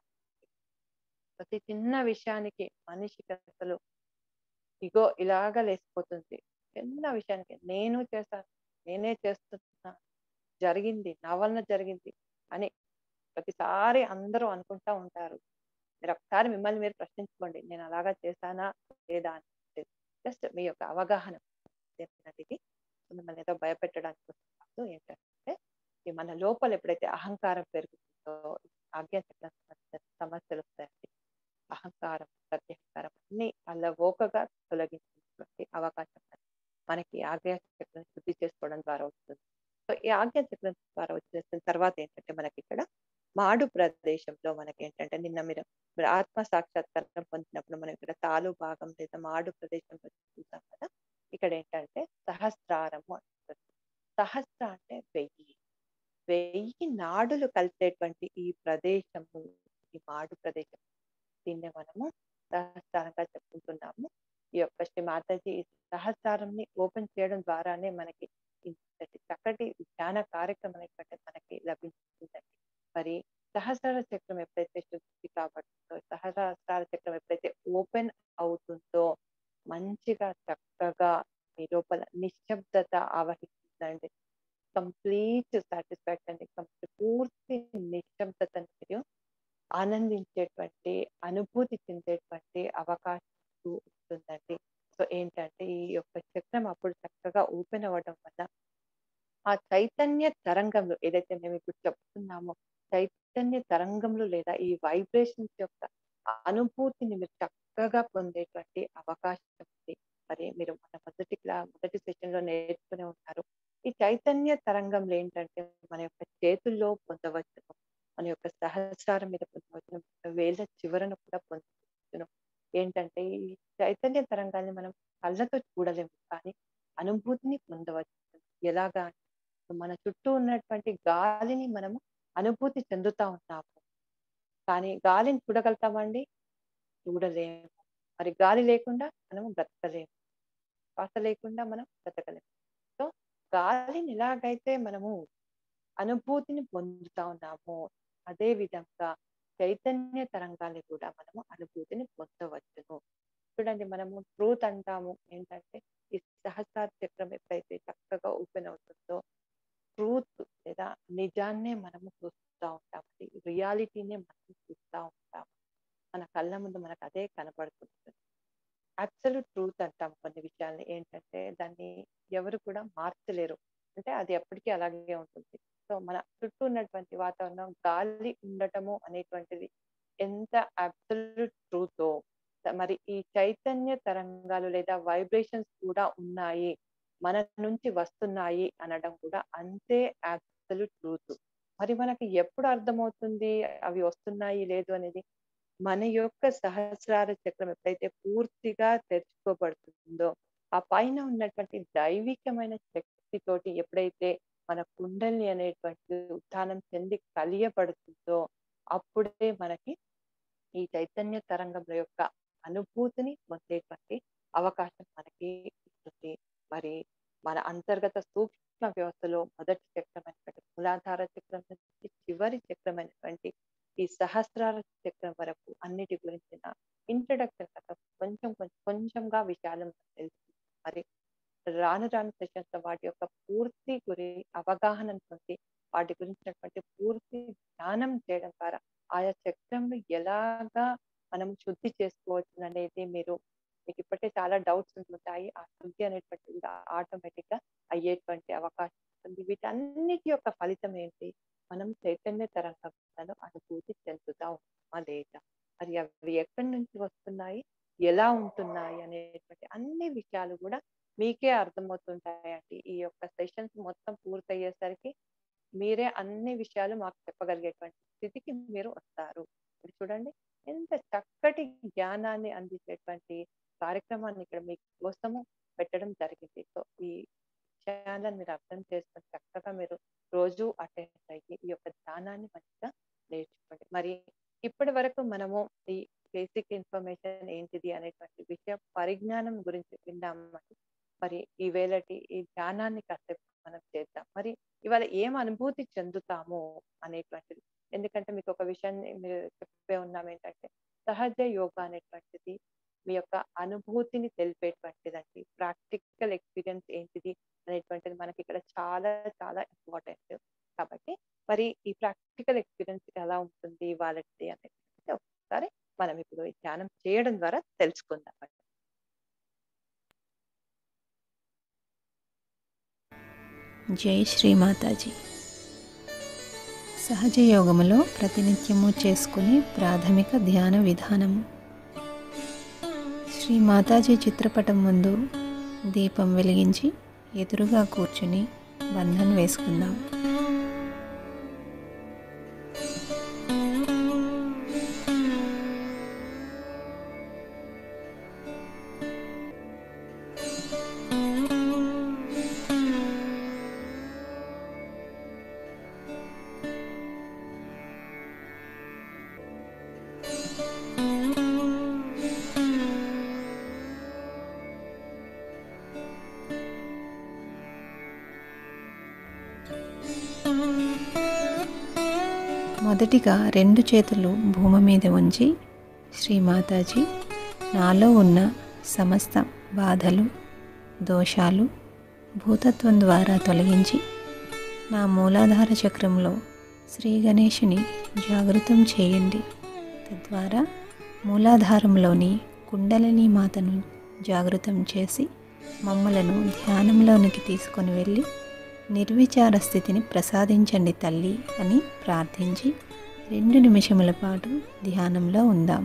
ప్రతి చిన్న విషయానికి మనిషికి అసలు ఇగో ఇలాగా లేసిపోతుంది చిన్న విషయానికి నేను చేశాను నేనే చేస్తున్నా జరిగింది నా వలన జరిగింది అని ప్రతిసారి అందరూ అనుకుంటా ఉంటారు మీరు ఒకసారి మిమ్మల్ని మీరు ప్రశ్నించుకోండి నేను అలాగా చేశానా లేదా అని జస్ట్ మీ యొక్క అవగాహన ఇది మిమ్మల్ని ఏదో భయపెట్టడానికి కాదు ఏంటంటే ఈ మన లోపల ఎప్పుడైతే అహంకారం పెరుగుతుందో ఆజ్ఞా చక్రం సమస్య సమస్యలు వస్తాయండి అహంకారం ప్రత్యహంకారం అన్ని అల్లవోకగా తొలగించినటువంటి అవకాశం మనకి ఆజ్ఞా చక్రం శుద్ధి చేసుకోవడం ద్వారా వస్తుంది సో ఈ ఆజ్ఞా చక్రం ద్వారా వచ్చేసిన తర్వాత ఏంటంటే మనకి ఇక్కడ మాడు ప్రదేశంలో మనకి ఏంటంటే నిన్న మీరు మీరు ఆత్మ సాక్షాత్కారం పొందినప్పుడు మనం ఇక్కడ తాలు భాగం లేదా మాడు ప్రదేశంలో చూసాం కదా ఇక్కడ ఏంటంటే సహస్రారము అంటారు సహస్ర అంటే వెయ్యి వెయ్యి నాడులు కలిసేటువంటి ఈ ప్రదేశము ఈ మాడు ప్రదేశం దీన్ని మనము సహస్రారంగా చెప్పుకుంటున్నాము ఈ యొక్క శ్రీ మాతాజీ ఈ సహస్రారంని ఓపెన్ చేయడం ద్వారానే మనకి ఇంతటి చక్కటి ధ్యాన కార్యక్రమం అనేటువంటి మనకి లభించిందండి మరి సహస్రార చక్రం ఎప్పుడైతే శుద్ధి కాబడుతుందో సహస్రార చక్రం ఎప్పుడైతే ఓపెన్ అవుతుందో మంచిగా చక్కగా మీ లోపల నిశ్శబ్దత ఆవహిస్తుందండి కంప్లీట్ సాటిస్ఫాక్షన్ పూర్తి నిశ్శబ్దతను మీరు ఆనందించేటువంటి అనుభూతి చెందేటువంటి అవకాశం ఉంటుందండి సో ఏంటంటే ఈ యొక్క చక్రం అప్పుడు చక్కగా ఓపెన్ అవ్వడం వల్ల ఆ చైతన్య తరంగంలో ఏదైతే మేము ఇప్పుడు చెప్తున్నామో చైతన్య తరంగంలో లేదా ఈ వైబ్రేషన్స్ యొక్క అనుభూతిని మీరు చక్కగా పొందేటువంటి అవకాశం ఉంది మరి మీరు మన మొదటి క్లా మొదటి సెషన్ లో నేర్చుకునే ఉంటారు ఈ చైతన్య తరంగంలో ఏంటంటే మన యొక్క చేతుల్లో పొందవచ్చును మన యొక్క సహస్రారం మీద పొందవచ్చును వేళ్ళ చివరన కూడా పొందవచ్చును ఏంటంటే ఈ చైతన్య తరంగాన్ని మనం కళ్ళతో చూడలేము కానీ అనుభూతిని పొందవచ్చు ఎలాగా మన చుట్టూ ఉన్నటువంటి గాలిని మనము అనుభూతి చెందుతా ఉన్నాము కానీ గాలిని చూడగలుగుతామండి చూడలేము మరి గాలి లేకుండా మనము బ్రతకలేము శ్వాస లేకుండా మనం బ్రతకలేము సో గాలిని ఎలాగైతే మనము అనుభూతిని పొందుతా ఉన్నాము అదే విధంగా చైతన్య తరంగాన్ని కూడా మనము అనుభూతిని పొందవచ్చును చూడండి మనము ట్రూత్ అంటాము ఏంటంటే ఈ సహస్రార చక్రం ఎప్పుడైతే చక్కగా ఓపెన్ అవుతుందో ట్రూత్ లేదా నిజాన్నే మనము చూస్తూ ఉంటామండి రియాలిటీనే మనం చూస్తూ ఉంటాము మన కళ్ళ ముందు మనకు అదే కనపడుతుంది అబ్సల్యూట్ ట్రూత్ అంటాం కొన్ని విషయాల్ని ఏంటంటే దాన్ని ఎవరు కూడా మార్చలేరు అంటే అది ఎప్పటికీ అలాగే ఉంటుంది సో మన చుట్టూ ఉన్నటువంటి వాతావరణం గాలి ఉండటము అనేటువంటిది ఎంత అబ్సల్యూట్ ట్రూతో మరి ఈ చైతన్య తరంగాలు లేదా వైబ్రేషన్స్ కూడా ఉన్నాయి మన నుంచి వస్తున్నాయి అనడం కూడా అంతే అబ్సల్యూట్ ట్రూత్ మరి మనకి ఎప్పుడు అర్థమవుతుంది అవి వస్తున్నాయి లేదు అనేది మన యొక్క సహస్రార చక్రం ఎప్పుడైతే పూర్తిగా తెరుచుకోబడుతుందో ఆ పైన ఉన్నటువంటి దైవికమైన శక్తితోటి ఎప్పుడైతే మన కుండల్ని అనేటువంటి ఉత్థానం చెంది కలియబడుతుందో అప్పుడే మనకి ఈ చైతన్య తరంగంలో యొక్క అనుభూతిని పొందేటువంటి అవకాశం మనకి ఇస్తుంది మరి మన అంతర్గత సూక్ష్మ వ్యవస్థలో మొదటి చక్రమైనటువంటి మూలాధార చక్రం నుంచి చివరి చక్రమైనటువంటి ఈ సహస్రార చక్రం వరకు అన్నిటి గురించిన ఇంట్రడక్షన్ కథ కొంచెం కొంచెం కొంచెంగా విషయాలు తెలుస్తుంది మరి రాను రాను సెషన్స్ వాటి యొక్క పూర్తి గురి అవగాహన పొంది వాటి గురించినటువంటి పూర్తి ధ్యానం చేయడం ద్వారా ఆయా చక్రంను ఎలాగా మనం శుద్ధి చేసుకోవచ్చు అనేది మీరు మీకు ఇప్పటికే చాలా డౌట్స్ ఉంటుంటాయి ఆ శుద్ధి అనేటువంటి ఆటోమేటిక్ గా అయ్యేటువంటి అవకాశం ఉంటుంది వీటన్నిటి యొక్క ఫలితం ఏంటి మనం చైతన్య తరంగాలను అనుభూతి చెందుతా ఉంటామా లేదా మరి అవి ఎక్కడి నుంచి వస్తున్నాయి ఎలా ఉంటున్నాయి అనేటువంటి అన్ని విషయాలు కూడా మీకే అర్థమవుతుంటాయండి ఈ యొక్క సెషన్స్ మొత్తం పూర్తయ్యేసరికి మీరే అన్ని విషయాలు మాకు చెప్పగలిగేటువంటి స్థితికి మీరు వస్తారు ఇప్పుడు చూడండి ఎంత చక్కటి జ్ఞానాన్ని అందించేటువంటి కార్యక్రమాన్ని ఇక్కడ మీ కోసము పెట్టడం జరిగింది సో ఈ విషయాలను మీరు అర్థం చేసుకొని చక్కగా మీరు రోజు అటెండ్ అయ్యి ఈ యొక్క జ్ఞానాన్ని మంచిగా నేర్చుకోండి మరి ఇప్పటి వరకు మనము ఈ బేసిక్ ఇన్ఫర్మేషన్ ఏంటిది అనేటువంటి విషయ పరిజ్ఞానం గురించి విన్నామండి మరి ఈ వేళటి ఈ జ్ఞానాన్ని కాసేపు మనం చేద్దాం మరి ఇవాళ ఏం అనుభూతి చెందుతాము అనేటువంటిది ఎందుకంటే మీకు ఒక విషయాన్ని మీరు చెప్పే ఉన్నాం ఏంటంటే సహజ యోగా అనేటువంటిది మీ యొక్క అనుభూతిని తెలిపేటువంటిదండి ప్రాక్టికల్ ఎక్స్పీరియన్స్ ఏంటిది అనేటువంటిది మనకి ఇక్కడ చాలా చాలా ఇంపార్టెంట్ కాబట్టి మరి ఈ ప్రాక్టికల్ ఎక్స్పీరియన్స్ ఎలా ఉంటుంది వాళ్ళది అనేది ఒకసారి మనం ఇప్పుడు ఈ ధ్యానం చేయడం ద్వారా తెలుసుకుందాం జై శ్రీ మాతాజీ సహజ యోగములో ప్రతినిత్యము చేసుకుని ప్రాథమిక ధ్యాన విధానము శ్రీ మాతాజీ చిత్రపటం ముందు దీపం వెలిగించి ఎదురుగా కూర్చుని బంధన్ వేసుకుందాం మొదటిగా రెండు చేతులు భూమి మీద ఉంచి శ్రీ మాతాజీ నాలో ఉన్న సమస్త బాధలు దోషాలు భూతత్వం ద్వారా తొలగించి నా మూలాధార చక్రంలో శ్రీ గణేషుని జాగృతం చేయండి తద్వారా మూలాధారంలోని కుండలిని మాతను జాగృతం చేసి మమ్మలను ధ్యానంలోనికి తీసుకొని వెళ్ళి నిర్విచార స్థితిని ప్రసాదించండి తల్లి అని ప్రార్థించి రెండు నిమిషముల పాటు ధ్యానంలో ఉందాం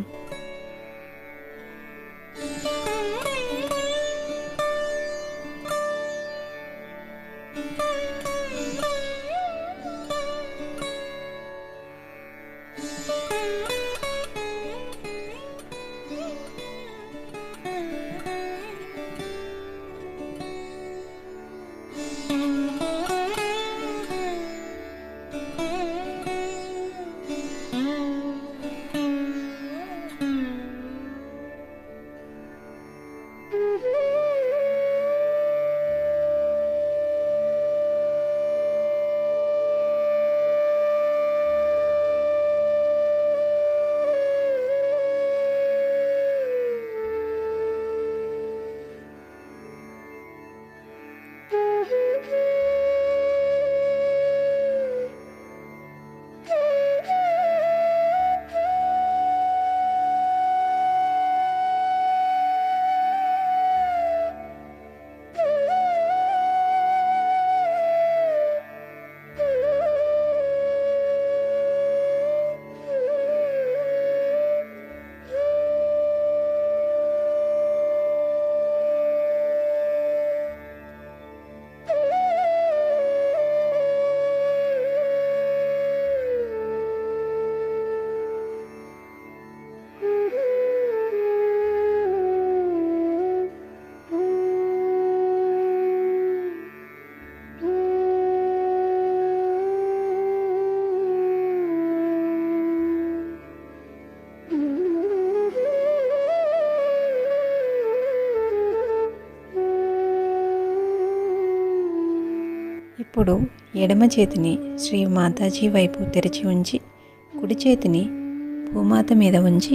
ఇప్పుడు ఎడమ చేతిని శ్రీ మాతాజీ వైపు తెరిచి ఉంచి కుడి చేతిని భూమాత మీద ఉంచి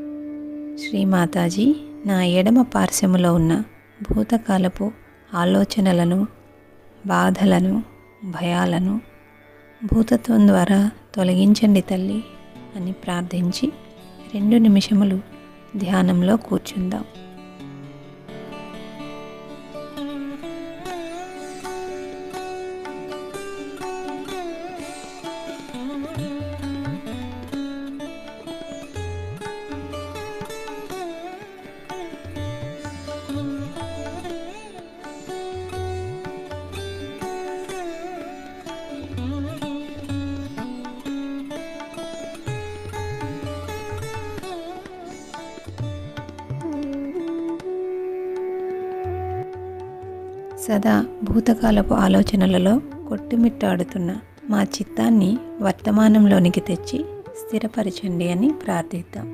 శ్రీ మాతాజీ నా ఎడమ పార్శ్వములో ఉన్న భూతకాలపు ఆలోచనలను బాధలను భయాలను భూతత్వం ద్వారా తొలగించండి తల్లి అని ప్రార్థించి రెండు నిమిషములు ధ్యానంలో కూర్చుందాం సదా భూతకాలపు ఆలోచనలలో కొట్టుమిట్టాడుతున్న మా చిత్తాన్ని వర్తమానంలోనికి తెచ్చి స్థిరపరచండి అని ప్రార్థిద్దాం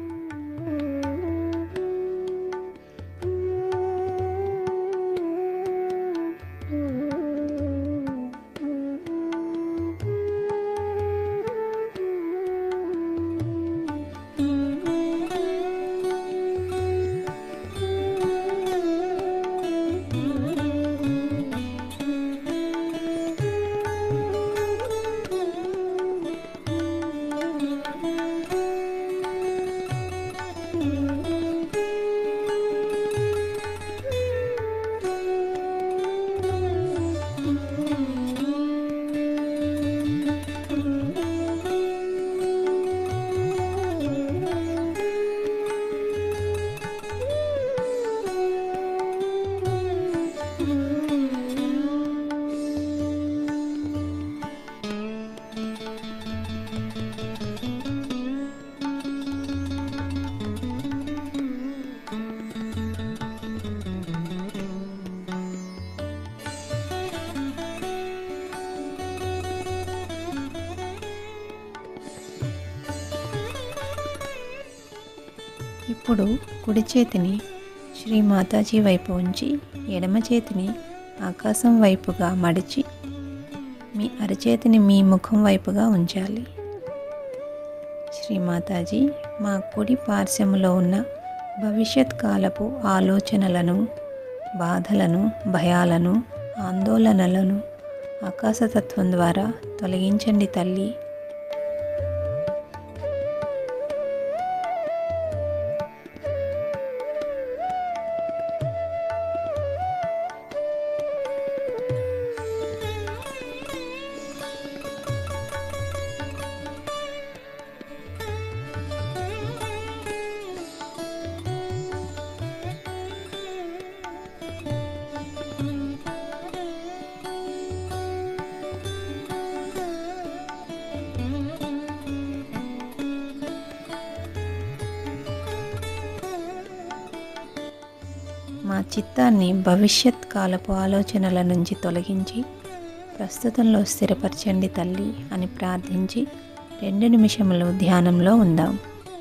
ఇప్పుడు కుడి చేతిని శ్రీ మాతాజీ వైపు ఉంచి ఎడమ చేతిని ఆకాశం వైపుగా మడిచి మీ అరచేతిని మీ ముఖం వైపుగా ఉంచాలి శ్రీ మాతాజీ మా కుడి పార్శ్వములో ఉన్న భవిష్యత్ కాలపు ఆలోచనలను బాధలను భయాలను ఆందోళనలను ఆకాశతత్వం ద్వారా తొలగించండి తల్లి మా చిత్తాన్ని భవిష్యత్ కాలపు ఆలోచనల నుంచి తొలగించి ప్రస్తుతంలో స్థిరపరచండి తల్లి అని ప్రార్థించి రెండు నిమిషములు ధ్యానంలో ఉందాం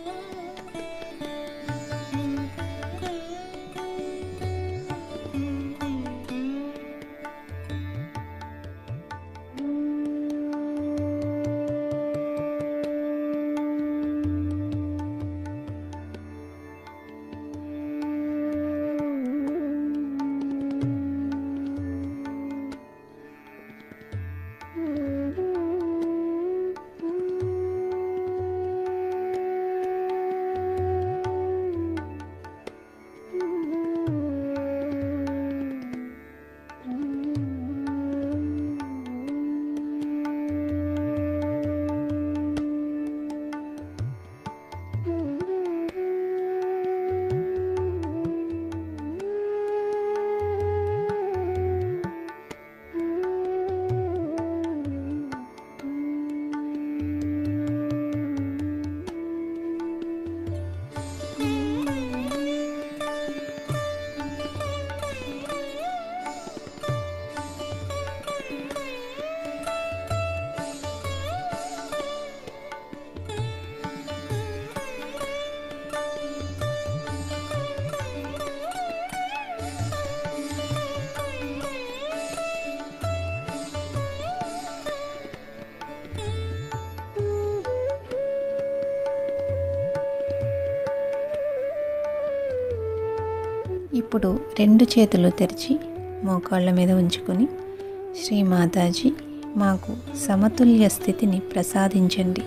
ఇప్పుడు రెండు చేతులు తెరిచి మోకాళ్ళ మీద ఉంచుకొని శ్రీ మాతాజీ మాకు సమతుల్య స్థితిని ప్రసాదించండి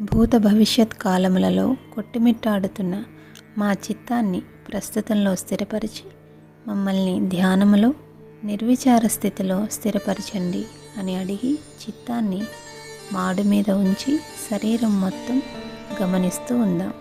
భూత భవిష్యత్ కాలములలో కొట్టుమిట్టాడుతున్న మా చిత్తాన్ని ప్రస్తుతంలో స్థిరపరిచి మమ్మల్ని ధ్యానములో నిర్విచార స్థితిలో స్థిరపరచండి అని అడిగి చిత్తాన్ని మాడు మీద ఉంచి శరీరం మొత్తం గమనిస్తూ ఉందాం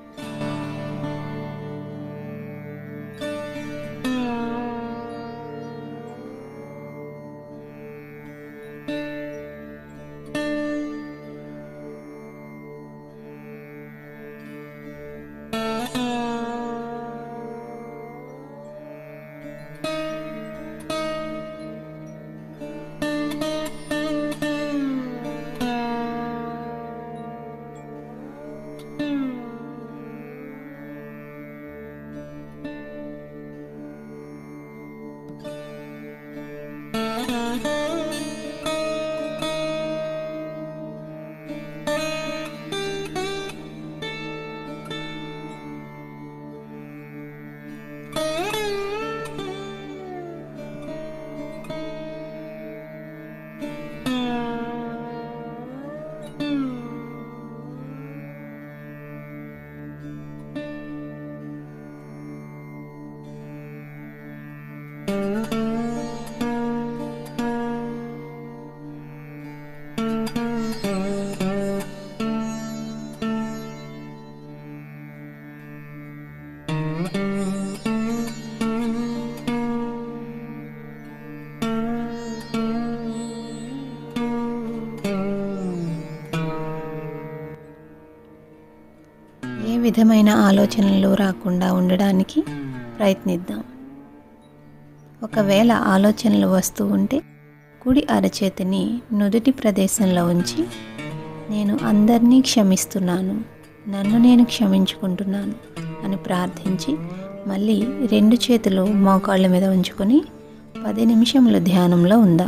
ఏ విధమైన ఆలోచనలు రాకుండా ఉండడానికి ప్రయత్నిద్దాం ఒకవేళ ఆలోచనలు వస్తూ ఉంటే కుడి అరచేతిని నుదుటి ప్రదేశంలో ఉంచి నేను అందరినీ క్షమిస్తున్నాను నన్ను నేను క్షమించుకుంటున్నాను అని ప్రార్థించి మళ్ళీ రెండు చేతులు మోకాళ్ళ మీద ఉంచుకొని పది నిమిషములు ధ్యానంలో ఉందాం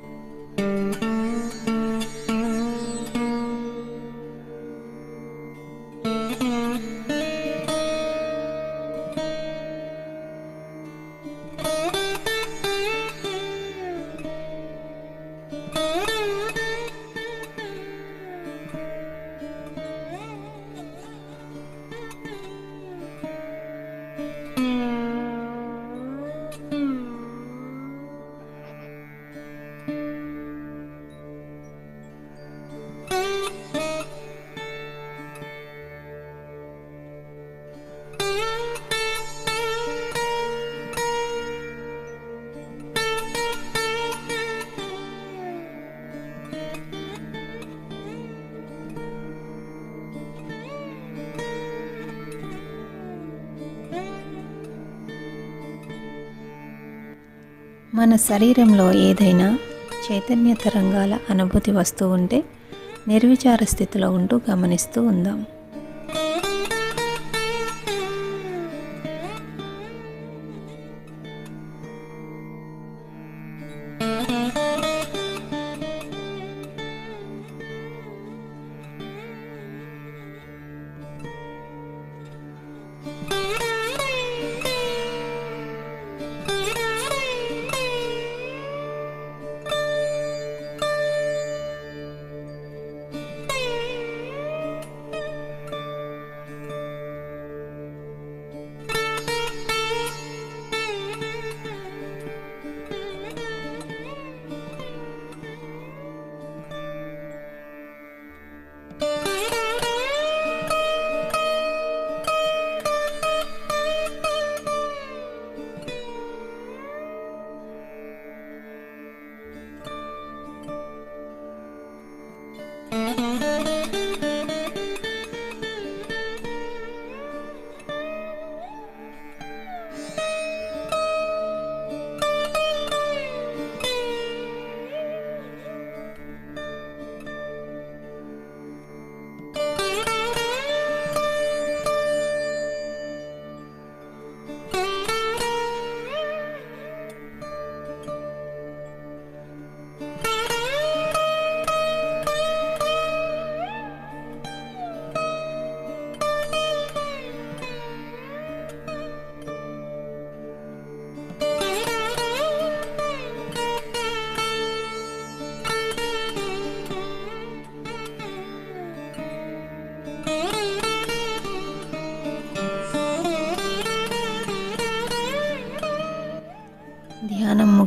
మన శరీరంలో ఏదైనా చైతన్య తరంగాల అనుభూతి వస్తూ ఉంటే నిర్విచార స్థితిలో ఉంటూ గమనిస్తూ ఉందాం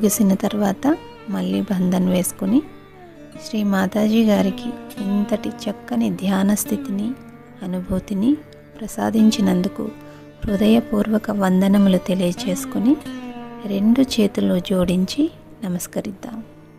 ముగిసిన తర్వాత మళ్ళీ బంధన్ వేసుకొని శ్రీ మాతాజీ గారికి ఇంతటి చక్కని ధ్యాన స్థితిని అనుభూతిని ప్రసాదించినందుకు హృదయపూర్వక వందనములు తెలియచేసుకొని రెండు చేతులు జోడించి నమస్కరిద్దాం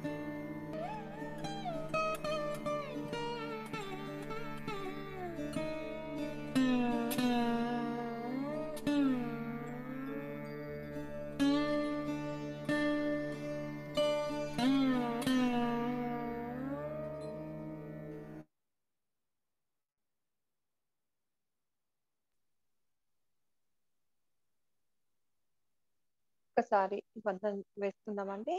ఒకసారి బంధం వేసుకుందామండి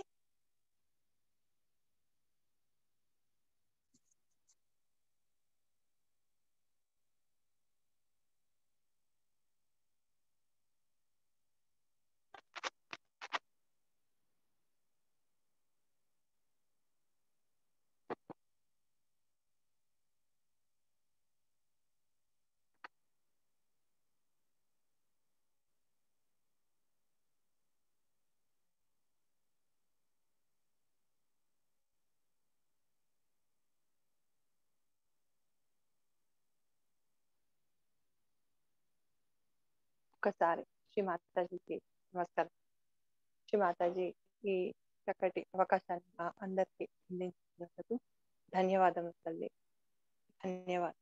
ఒక్కసారి శ్రీ మాతాజీకి నమస్కారం శ్రీ మాతాజీ ఈ చక్కటి అవకాశాన్ని మా అందరికీ అందించినందుకు ధన్యవాదములు తల్లి ధన్యవాదాలు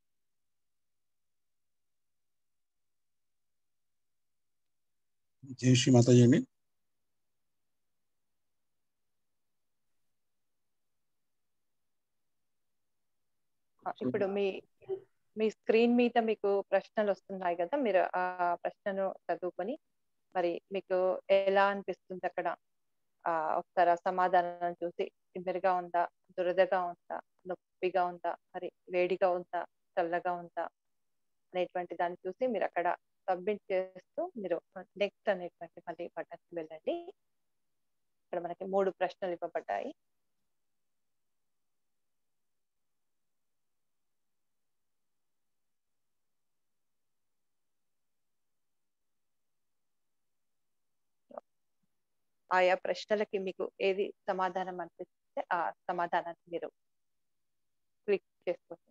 జై శ్రీ మాతాజీ అండి ఆ, ఇప్పుడు మీ మీ స్క్రీన్ మీద మీకు ప్రశ్నలు వస్తున్నాయి కదా మీరు ఆ ప్రశ్నను చదువుకొని మరి మీకు ఎలా అనిపిస్తుంది అక్కడ ఆ ఒకసారి ఆ సమాధానం చూసి తిమ్మిరిగా ఉందా దురదగా ఉందా నొప్పిగా ఉందా మరి వేడిగా ఉందా చల్లగా ఉందా అనేటువంటి దాన్ని చూసి మీరు అక్కడ సబ్మిట్ చేస్తూ మీరు నెక్స్ట్ అనేటువంటి మళ్ళీ బటన్కి వెళ్ళండి ఇక్కడ మనకి మూడు ప్రశ్నలు ఇవ్వబడ్డాయి ఆయా ప్రశ్నలకి మీకు ఏది సమాధానం అనిపిస్తే ఆ సమాధానాన్ని మీరు క్లిక్ చేసుకోండి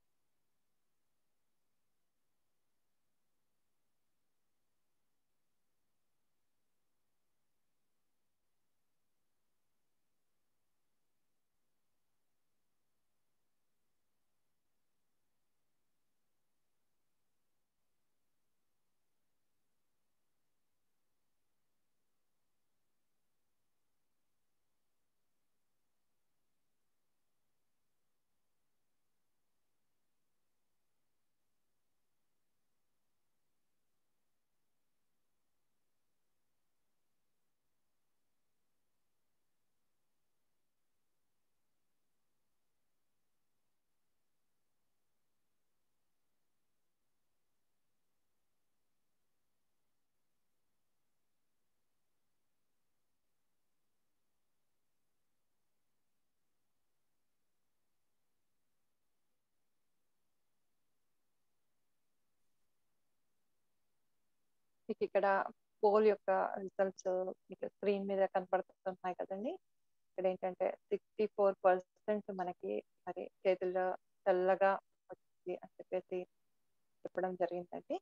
మీకు ఇక్కడ పోల్ యొక్క రిజల్ట్స్ మీకు స్క్రీన్ మీద కనపడుతున్నాయి కదండి ఇక్కడ ఏంటంటే సిక్స్టీ ఫోర్ పర్సెంట్ మనకి మరి చేతుల్లో తెల్లగా వచ్చింది అని చెప్పేసి చెప్పడం జరిగిందండి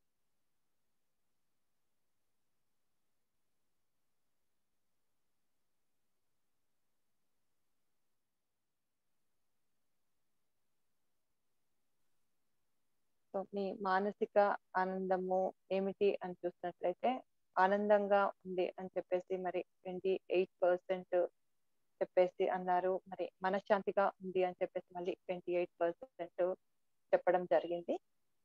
సో మీ మానసిక ఆనందము ఏమిటి అని చూసినట్లయితే ఆనందంగా ఉంది అని చెప్పేసి మరి ట్వంటీ ఎయిట్ పర్సెంట్ చెప్పేసి అన్నారు మరి మనశ్శాంతిగా ఉంది అని చెప్పేసి మళ్ళీ ట్వంటీ ఎయిట్ పర్సెంట్ చెప్పడం జరిగింది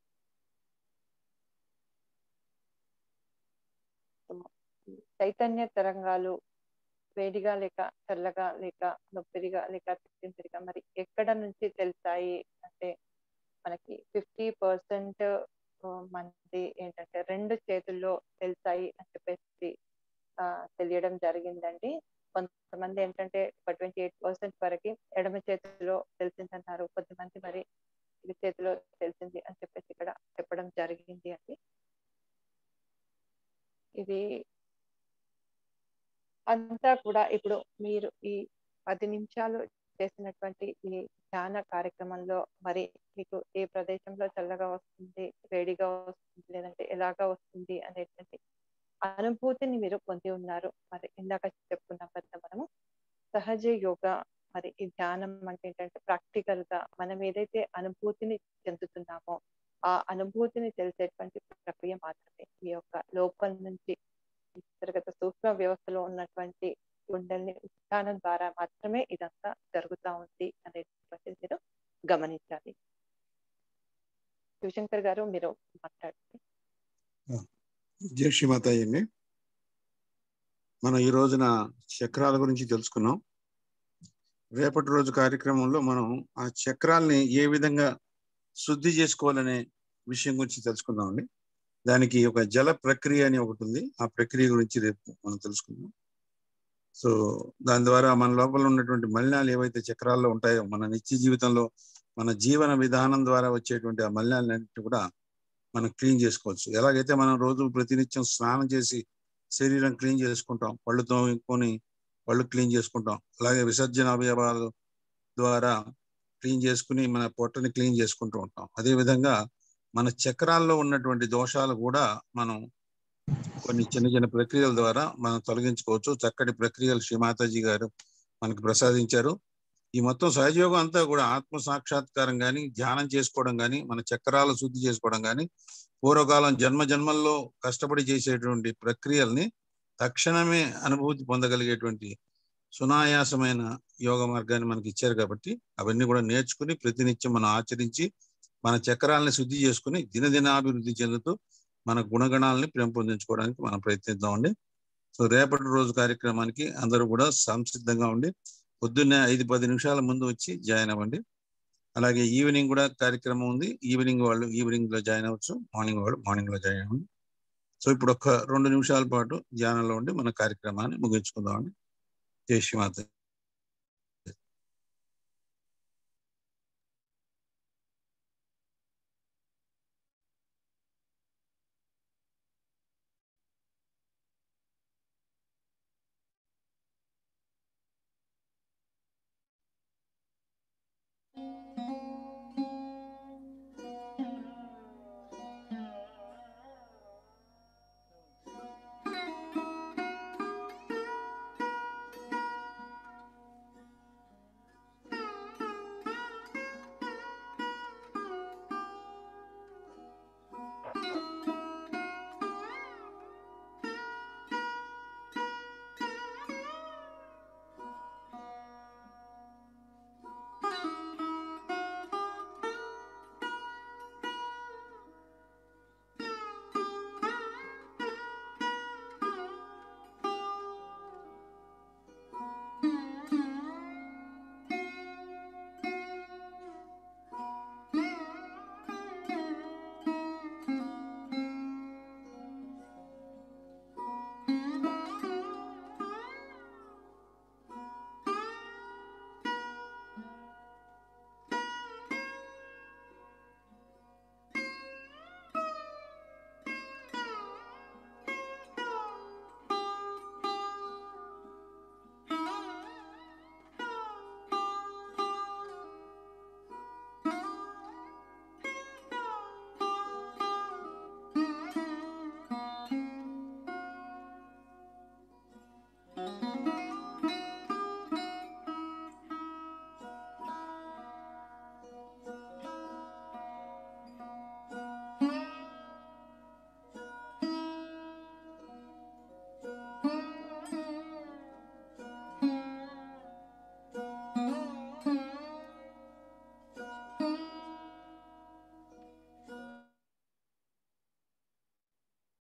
సో, చైతన్య తరంగాలు వేడిగా లేక చల్లగా లేక నొప్పిరిగా లేక తిప్పిందిరిగా మరి ఎక్కడ నుంచి తెలుస్తాయి అంటే మనకి ఫిఫ్టీ పర్సెంట్ మంది ఏంటంటే రెండు చేతుల్లో తెలుస్తాయి అని చెప్పేసి ఆ, తెలియడం జరిగిందండి కొంతమంది ఏంటంటే ఒక ట్వంటీ ఎయిట్ పర్సెంట్ వరకు ఎడమ చేతిలో తెలిసిందన్నారు కొంతమంది మరి ఇది చేతిలో తెలిసింది అని చెప్పేసి ఇక్కడ చెప్పడం జరిగింది అండి ఇది అంతా కూడా ఇప్పుడు మీరు ఈ పది నిమిషాలు చేసినటువంటి ఈ ధ్యాన కార్యక్రమంలో మరి మీకు ఏ ప్రదేశంలో చల్లగా వస్తుంది వేడిగా వస్తుంది లేదంటే ఎలాగా వస్తుంది అనేటువంటి అనుభూతిని మీరు పొంది ఉన్నారు మరి ఇందాక చెప్పుకున్నాం కదా మనము సహజ యోగా మరి ఈ ధ్యానం అంటే ఏంటంటే ప్రాక్టికల్ గా మనం ఏదైతే అనుభూతిని చెందుతున్నామో ఆ అనుభూతిని తెలిసేటువంటి ప్రక్రియ మాత్రమే ఈ యొక్క లోపల నుంచి అంతర్గత సూక్ష్మ వ్యవస్థలో ఉన్నటువంటి గుండెల్ని ఉత్థానం ద్వారా మాత్రమే ఇదంతా జరుగుతా ఉంది అనేటువంటిది మీరు గమనించాలి శివశంకర్ గారు మీరు మాట్లాడండి జై శ్రీమాతాయి అండి మనం ఈ రోజున చక్రాల గురించి తెలుసుకున్నాం రేపటి రోజు కార్యక్రమంలో మనం ఆ చక్రాల్ని ఏ విధంగా శుద్ధి చేసుకోవాలనే విషయం గురించి తెలుసుకుందామండి దానికి ఒక జల ప్రక్రియ అని ఒకటి ఉంది ఆ ప్రక్రియ గురించి రేపు మనం తెలుసుకుందాం సో దాని ద్వారా మన లోపల ఉన్నటువంటి మలినాలు ఏవైతే చక్రాల్లో ఉంటాయో మన నిత్య జీవితంలో మన జీవన విధానం ద్వారా వచ్చేటువంటి ఆ మలినాలన్నింటినీ కూడా మనం క్లీన్ చేసుకోవచ్చు ఎలాగైతే మనం రోజు ప్రతినిత్యం స్నానం చేసి శరీరం క్లీన్ చేసుకుంటాం పళ్ళు తోముకొని పళ్ళు క్లీన్ చేసుకుంటాం అలాగే విసర్జన అవయవాల ద్వారా క్లీన్ చేసుకుని మన పొట్టని క్లీన్ చేసుకుంటూ ఉంటాం అదే విధంగా మన చక్రాల్లో ఉన్నటువంటి దోషాలు కూడా మనం కొన్ని చిన్న చిన్న ప్రక్రియల ద్వారా మనం తొలగించుకోవచ్చు చక్కటి ప్రక్రియలు శ్రీమాతాజీ గారు మనకు ప్రసాదించారు ఈ మొత్తం సహజయోగం అంతా కూడా ఆత్మ సాక్షాత్కారం కానీ ధ్యానం చేసుకోవడం కానీ మన చక్రాలు శుద్ధి చేసుకోవడం కానీ పూర్వకాలం జన్మ జన్మల్లో కష్టపడి చేసేటువంటి ప్రక్రియల్ని తక్షణమే అనుభూతి పొందగలిగేటువంటి సునాయాసమైన యోగ మార్గాన్ని మనకి ఇచ్చారు కాబట్టి అవన్నీ కూడా నేర్చుకుని ప్రతినిత్యం మనం ఆచరించి మన చక్రాలని శుద్ధి చేసుకుని దినదినాభివృద్ధి చెందుతూ మన గుణగణాలని పెంపొందించుకోవడానికి మనం ప్రయత్నిద్దామండి సో రేపటి రోజు కార్యక్రమానికి అందరూ కూడా సంసిద్ధంగా ఉండి పొద్దున్నే ఐదు పది నిమిషాల ముందు వచ్చి జాయిన్ అవ్వండి అలాగే ఈవినింగ్ కూడా కార్యక్రమం ఉంది ఈవినింగ్ వాళ్ళు ఈవినింగ్ లో జాయిన్ అవ్వచ్చు మార్నింగ్ వాళ్ళు మార్నింగ్ లో జాయిన్ అవ్వండి సో ఇప్పుడు ఒక రెండు నిమిషాల పాటు ధ్యానంలో ఉండి మన కార్యక్రమాన్ని ముగించుకుందామండి జై శ్రీమాత